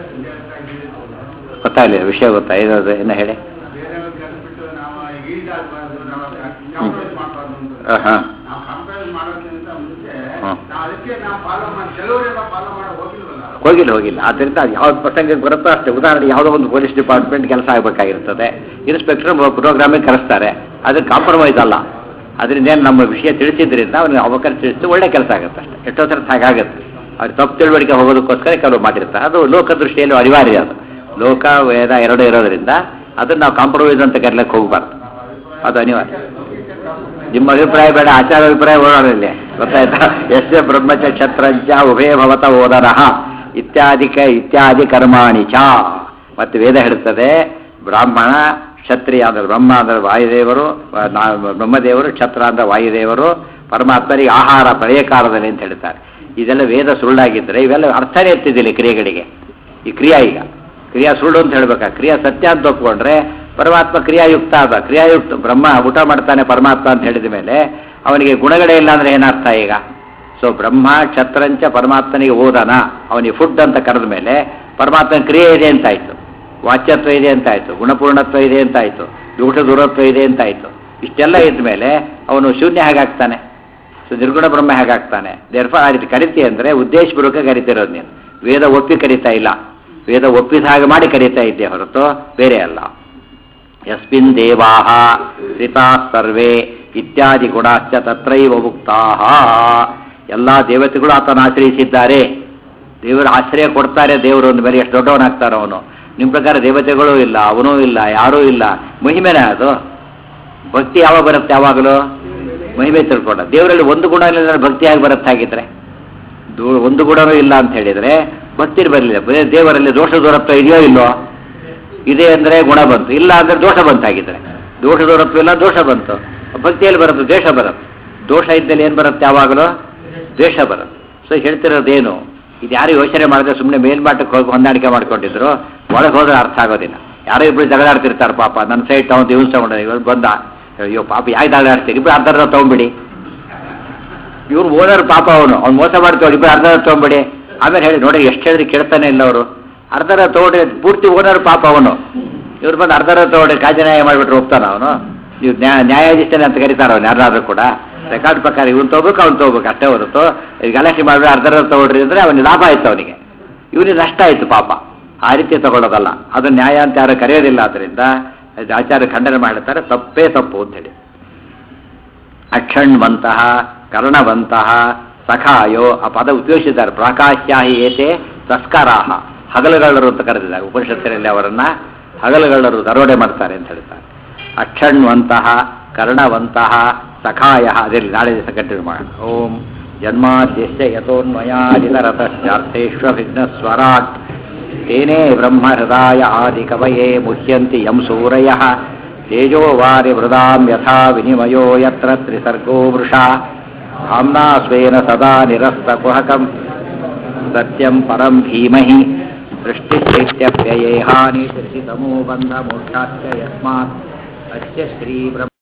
ಗೊತ್ತಾಗಲಿಲ್ಲ ವಿಷಯ ಗೊತ್ತಾ ಇರೋದು ಏನು ಹೇಳಿ ಬೇರೆಯವ್ರ ಕರೆದ್ಬಿಟ್ಟು ನಾವು ಈಡಾಗಬಾರ್ದು ನಾವು ಕಾಂಪ್ರಮೈಸ್ ಮಾಡಬಾರ್ದು ಅಂತ ಹಾಂ ಹಾಂ ನಾವು ಕಾಂಪ್ರಮೈಸ್ ಮಾಡೋದ್ಕಿಂತ ಮುಂಚೆ ಹ್ಮ್. ನಾವು ಅದಕ್ಕೆ ನಾವು ಫಾಲೋ ಮಾಡಿ ಕೆಲವರೆಲ್ಲ ಫಾಲೋ ಮಾಡೋ ಹೋಗಿಲ್ವಲ್ಲ ಹೋಗಿಲ್ಲ ಹೋಗಿಲ್ಲ ಆದ್ದರಿಂದ ಅದು ಯಾವ್ದು ಪ್ರಸಂಗಕ್ಕೆ ಬರುತ್ತೋ ಅಷ್ಟೇ ಉದಾಹರಣೆ ಯಾವುದೋ ಒಂದು ಪೊಲೀಸ್ ಡಿಪಾರ್ಟ್ಮೆಂಟ್ ಕೆಲಸ ಆಗಬೇಕಾಗಿರ್ತದೆ ಇನ್ಸ್ಪೆಕ್ಟರ್ ಪ್ರೋಗ್ರಾಮಿಗೆ ಕರೆಸ್ತಾರೆ ಅದು ಕಾಂಪ್ರಮೈಸ್ ಅಲ್ಲ ಅದರಿಂದ ಏನು ನಮ್ಮ ವಿಷಯ ತಿಳಿಸಿದ್ರಿಂದ ಅವ್ನಿಗೆ ಅವಕಾಶ ತಿಳಿಸಿದ್ದು ಒಳ್ಳೆ ಕೆಲಸ ಆಗುತ್ತೆ ಅಷ್ಟೇ ಎಷ್ಟೋ ಸಲ ಹಾಗಾಗುತ್ತೆ ಅವ್ರು ತಪ್ಪು ತಿಳುವಳಿಕೆ ಹೋಗೋದಕ್ಕೋಸ್ಕರ ಕೆಲವು ಮಾಡಿರ್ತಾರೆ ಅದು ಲೋಕ ದೃಷ್ಟಿಯಲ್ಲಿ ಅನಿವಾರ್ಯ ಅದು ಲೋಕ ವೇದ ಎರಡೂ ಇರೋದ್ರಿಂದ ಅದನ್ನು ನಾವು ಕಾಂಪ್ರಮೈಸ್ ಅಂತ ಕರೀಲಕ್ಕೆ ಹೋಗಬಾರ್ದು ಅದು ಅನಿವಾರ್ಯ ನಿಮ್ಮ ಅಭಿಪ್ರಾಯ ಬೇಡ ಆಚಾರ ಅಭಿಪ್ರಾಯ ಓಡಾಡಲಿ ಗೊತ್ತಾಯ್ತಾ ಎಷ್ಟೇ ಬ್ರಹ್ಮಚ ಕ್ಷತ್ರಂಚ ಉಭಯ ಭವತ ಓದನಃ ಇತ್ಯಾದಿಕ ಇತ್ಯಾದಿ ಕರ್ಮಾಣಿ ಚ ಮತ್ತು ವೇದ ಹೇಳ್ತದೆ ಬ್ರಾಹ್ಮಣ ಕ್ಷತ್ರಿಯ ಅಂದ್ರೆ ಬ್ರಹ್ಮ ಅಂದ್ರೆ ವಾಯುದೇವರು ಆ, ನಾ- ಬ್ರಹ್ಮದೇವರು ಕ್ಷತ್ರ ಅಂದ್ರೆ ವಾಯುದೇವರು ಪರಮಾತ್ಮರಿಗೆ ಆಹಾರ ಪ್ರಳಯ ಕಾಲದಲ್ಲಿ ಅಂತ ಹೇಳ್ತಾರೆ ಇದೆಲ್ಲ ವೇದ ಸುಳ್ಳಾಗಿದ್ದರೆ ಇವೆಲ್ಲ ಅರ್ಥನೇ ಇರ್ತಿದ್ದಿಲ್ಲ ಈ ಕ್ರಿಯೆಗಳಿಗೆ ಈ ಕ್ರಿಯಾ ಈಗ ಕ್ರಿಯಾ ಸುಳ್ಳು ಅಂತ ಹೇಳ್ಬೇಕಾ ಕ್ರಿಯಾ ಸತ್ಯ ಅಂತ ಒಪ್ಕೊಂಡ್ರೆ ಪರಮಾತ್ಮ ಕ್ರಿಯಾಯುಕ್ತ ಆದ ಕ್ರಿಯಾಯುಕ್ತ ಬ್ರಹ್ಮ ಊಟ ಮಾಡ್ತಾನೆ ಪರಮಾತ್ಮ ಅಂತ ಹೇಳಿದ ಮೇಲೆ ಅವನಿಗೆ ಗುಣಗಳೇ ಇಲ್ಲ ಅಂದ್ರೆ ಏನರ್ಥ ಈಗ ಸೊ ಬ್ರಹ್ಮ ಕ್ಷತ್ರಂಚ ಪರಮಾತ್ಮನಿಗೆ ಓದನ ಅವನಿಗೆ ಫುಡ್ ಅಂತ ಕರೆದ ಮೇಲೆ ಪರಮಾತ್ಮನ ಕ್ರಿಯೆ ಇದೆ ಅಂತಾಯ್ತು ವಾಚ್ಯತ್ವ ಇದೆ ಅಂತಾಯ್ತು ಗುಣಪೂರ್ಣತ್ವ ಇದೆ ಅಂತಾಯ್ತು ಊಟ ದೂರತ್ವ ಇದೆ ಅಂತಾಯ್ತು ಇಷ್ಟೆಲ್ಲ ಇದ್ದ ಮೇಲೆ ಅವನು ಶೂನ್ಯ ಹೇಗಾಗ್ತಾನೆ ಸೊ ನಿರ್ಗುಣ ಬ್ರಹ್ಮ ಹೇಗಾಗ್ತಾನೆ ದೇರ್ಫ ಆ ರೀತಿ ಕರಿತಿ ಅಂದರೆ ಉದ್ದೇಶಪೂರ್ವಕ ಕರಿತಿರೋದು ನೀನು ವೇದ ಒಪ್ಪಿ ಕರಿತಾ ಇಲ್ಲ ವೇದ ಒಪ್ಪಿದ ಹಾಗೆ ಮಾಡಿ ಕರೀತಾ ಇದ್ದೆ ಹೊರತು ಬೇರೆ ಅಲ್ಲ ಯಸ್ಮಿನ್ ದೇವಾಹ ಶ್ರಿತಾ ಸರ್ವೇ ಇತ್ಯಾದಿ ಗುಣಾಶ್ಚ ತತ್ರೈವ ಮುಕ್ತಾಹ ಎಲ್ಲ ದೇವತೆಗಳು ಆತನ ಆಶ್ರಯಿಸಿದ್ದಾರೆ ದೇವರು ಆಶ್ರಯ ಕೊಡ್ತಾರೆ ದೇವರು ಅಂದ ಮೇಲೆ ಎಷ್ಟು ದೊಡ್ಡವನಾಗ್ತಾರ ಅವನು ನಿಮ್ಮ ಪ್ರಕಾರ ದೇವತೆಗಳೂ ಇಲ್ಲ ಅವನೂ ಇಲ್ಲ ಯಾರೂ ಇಲ್ಲ ಮಹಿಮೆನೇ ಅದು ಭಕ್ತಿ ಯಾವಾಗ ಬರುತ್ತೆ ಯಾವಾಗಲೂ ಮಹಿಮೆ ತಿಳ್ಕೊಂಡ ದೇವರಲ್ಲಿ ಒಂದು ಗುಣ ಇಲ್ಲ ಭಕ್ತಿ ಆಗಿ ಬರುತ್ತೆ ಹಾಗಿದ್ರೆ ದೂ- ಒಂದು ಗುಣನೂ ಇಲ್ಲ ಅಂತ ಹೇಳಿದ್ರೆ ಭಕ್ತಿ ಬರಲಿಲ್ಲ ಬರೀ ದೇವರಲ್ಲಿ ದೋಷ ದೂರತ್ವ ಇದೆಯೋ ಇಲ್ಲೋ ಇದೆ ಅಂದ್ರೆ ಗುಣ ಬಂತು ಇಲ್ಲ ಅಂದ್ರೆ ದೋಷ ಬಂತಾಗಿದ್ರೆ ದೋಷ ದೂರತ್ವ ಇಲ್ಲ ದೋಷ ಬಂತು ಭಕ್ತಿಯಲ್ಲಿ ಬರುತ್ತೆ ದ್ವೇಷ ಬರುತ್ತೆ ದೋಷ ಇದ್ದಲ್ಲಿ ಏನು ಬರುತ್ತೆ ಯಾವಾಗಲೂ ದ್ವೇಷ ಬರುತ್ತೆ ಸೊ ಹೇಳ್ತಿರೋದೇನು ಇದು ಯಾರು ಯೋಚನೆ ಮಾಡಿದ್ರೆ ಸುಮ್ಮನೆ ಮೇಲ್ಮಟ್ಟಕ್ಕೆ ಹೋಗಿ ಹೊಂದಾಣಿಕೆ ಮಾಡ್ಕೊಂಡಿದ್ರು ಒಳಗೆ ಹೋದ್ರೆ ಅರ್ಥ ಆಗೋದಿಲ್ಲ ಯಾರೋ ಇಬ್ರು ಜಗಳಾಡ್ತಿರ್ತಾರೆ ಪಾಪ ನನ್ನ ಸೈಡ್ ತಗೊಂಡು ಇವ್ನು ತಗೊಂಡು ಇವನು ಬಂದ ಅಯ್ಯೋ ಪಾಪ ಯಾಕೆ ಜಗಳಾಡ್ತೀರಿ ಇಬ್ರು ಅರ್ಧ ಅರ್ಧ ತಗೊಂಬಿಡಿ ಇವ್ರು ಓನರ್ ಪಾಪ ಅವನು ಅವ್ನು ಮೋಸ ಮಾಡ್ತೇವೆ ಇಬ್ಬರು ಅರ್ಧ ತಗೊಂಬಿಡಿ ಆಮೇಲೆ ಹೇಳಿ ನೋಡಿ ಎಷ್ಟು ಹೇಳಿದ್ರೆ ಕೇಳ್ತಾನೆ ಇಲ್ಲ ಅವರು ಅರ್ಧರ ತಗೊಂಡ್ರೆ ಪೂರ್ತಿ ಓನರ್ ಪಾಪ ಅವನು ಇವ್ರು ಬಂದು ಅರ್ಧರ ತಗೊಂಡ್ರೆ ಕಾಜನ್ಯಾಯ ಮಾಡಿಬಿಟ್ರೆ ಹೋಗ್ತಾನ ಅವನು ನೀವು ನ್ಯಾಯ ನ್ಯಾಯಾಧೀಶನೇ ಅಂತ ಕರೀತಾರ ಅವನು ಯಾರಾದ್ರೂ ಕೂಡ ರೆಕಾರ್ಡ್ ಪ್ರಕಾರ ಇವ್ನು ತಗೋಬೇಕು ಅವ್ನು ತಗೋಬೇಕು ಅಷ್ಟೇ ಹೊರತು ಈಗ ಗಲಾಟೆ ಮಾಡಿದ್ರೆ ಅರ್ಧರ ತಗೊಂಡ್ರಿ ಅಂದ್ರೆ ಅವನಿಗೆ ಲಾಭ ಆಯ್ತು ಅವನಿಗೆ ಇವನಿಗೆ ನಷ್ಟ ಆಯ್ತು ಪಾಪ ಆ ರೀತಿ ತಗೊಳ್ಳೋದಲ್ಲ ಅದು ನ್ಯಾಯ ಅಂತ ಯಾರು ಕರೆಯೋದಿಲ್ಲ ಅದರಿಂದ ಇದು ಆಚಾರ್ಯ ಖಂಡನೆ ಮಾಡುತ್ತಾರೆ ತಪ್ಪೇ ತಪ್ಪು ಅಂತ ಹೇಳಿ ಅಕ್ಷಣ್ವಂತಹ ಕರ್ಣವಂತಹ ಸಖಾಯೋ ಆ ಪದ ಉಪಯೋಗಿಸಿದ್ದಾರೆ ಪ್ರಾಕಾಶ್ಯಾಹಿ ಏತೆ ತಸ್ಕರಾಹ ಹಗಲುಗಳ್ಳರು ಅಂತ ಕರೆದಿದ್ದಾರೆ ಉಪನಿಷತ್ತಿನಲ್ಲಿ ಅವರನ್ನ ಹಗಲುಗಳ್ಳರು ದರೋಡೆ ಮಾಡ್ತಾರೆ ಅಂತ ಹೇಳ್ತಾರೆ ಅಕ್ಷಣ್ವಂತಹ ಕರ್ಣವಂತಹ ಸಖಾಯ ಅದರಲ್ಲಿ ನಾಳೆ ದಿವಸ ಕಂಟಿನ್ಯೂ ಮಾಡೋಣ ಓಂ ಜನ್ಮಾದ್ಯಶ್ಚ ಯಥೋನ್ಮಯಾದಿತರತಶ್ಚಾರ್ಥೇಷ್ವಭಿಘ್ನಸ್ವರಾಟ್ ತೇನೇ ಬ್ರಹ್ಮ ಹೃದಯ ಆದಿ ಕವಯೇ ಮುಹ್ಯಂತಿ ಯಂ ಸೂರಯಃ ತೇಜೋ ವಾರಿ ಮೃದಾಂ ಯಥಾ ವಿನಿಮಯೋ ಯತ್ರ ತ್ರಿಸರ್ಗೋ ವೃಷಾ ಧಾಮ್ನಾ ಸ್ವೇನ ಸದಾ ನಿರಸ್ತಕುಹಕಂ ಸತ್ಯಂ ಪರಂ ಧೀಮಹಿ ಸೃಷ್ಟಿಶ್ಚೈತ್ಯಪ್ಯಯೇಹಾನಿ ತ್ರಿತಮೋ ಬಂಧ ಮೋಕ್ಷಾಶ್ಚ ಯಸ್ಮಾತ್ ಅಸ್ಯ ಶ್ರೀ ಬ್ರಹ್ಮ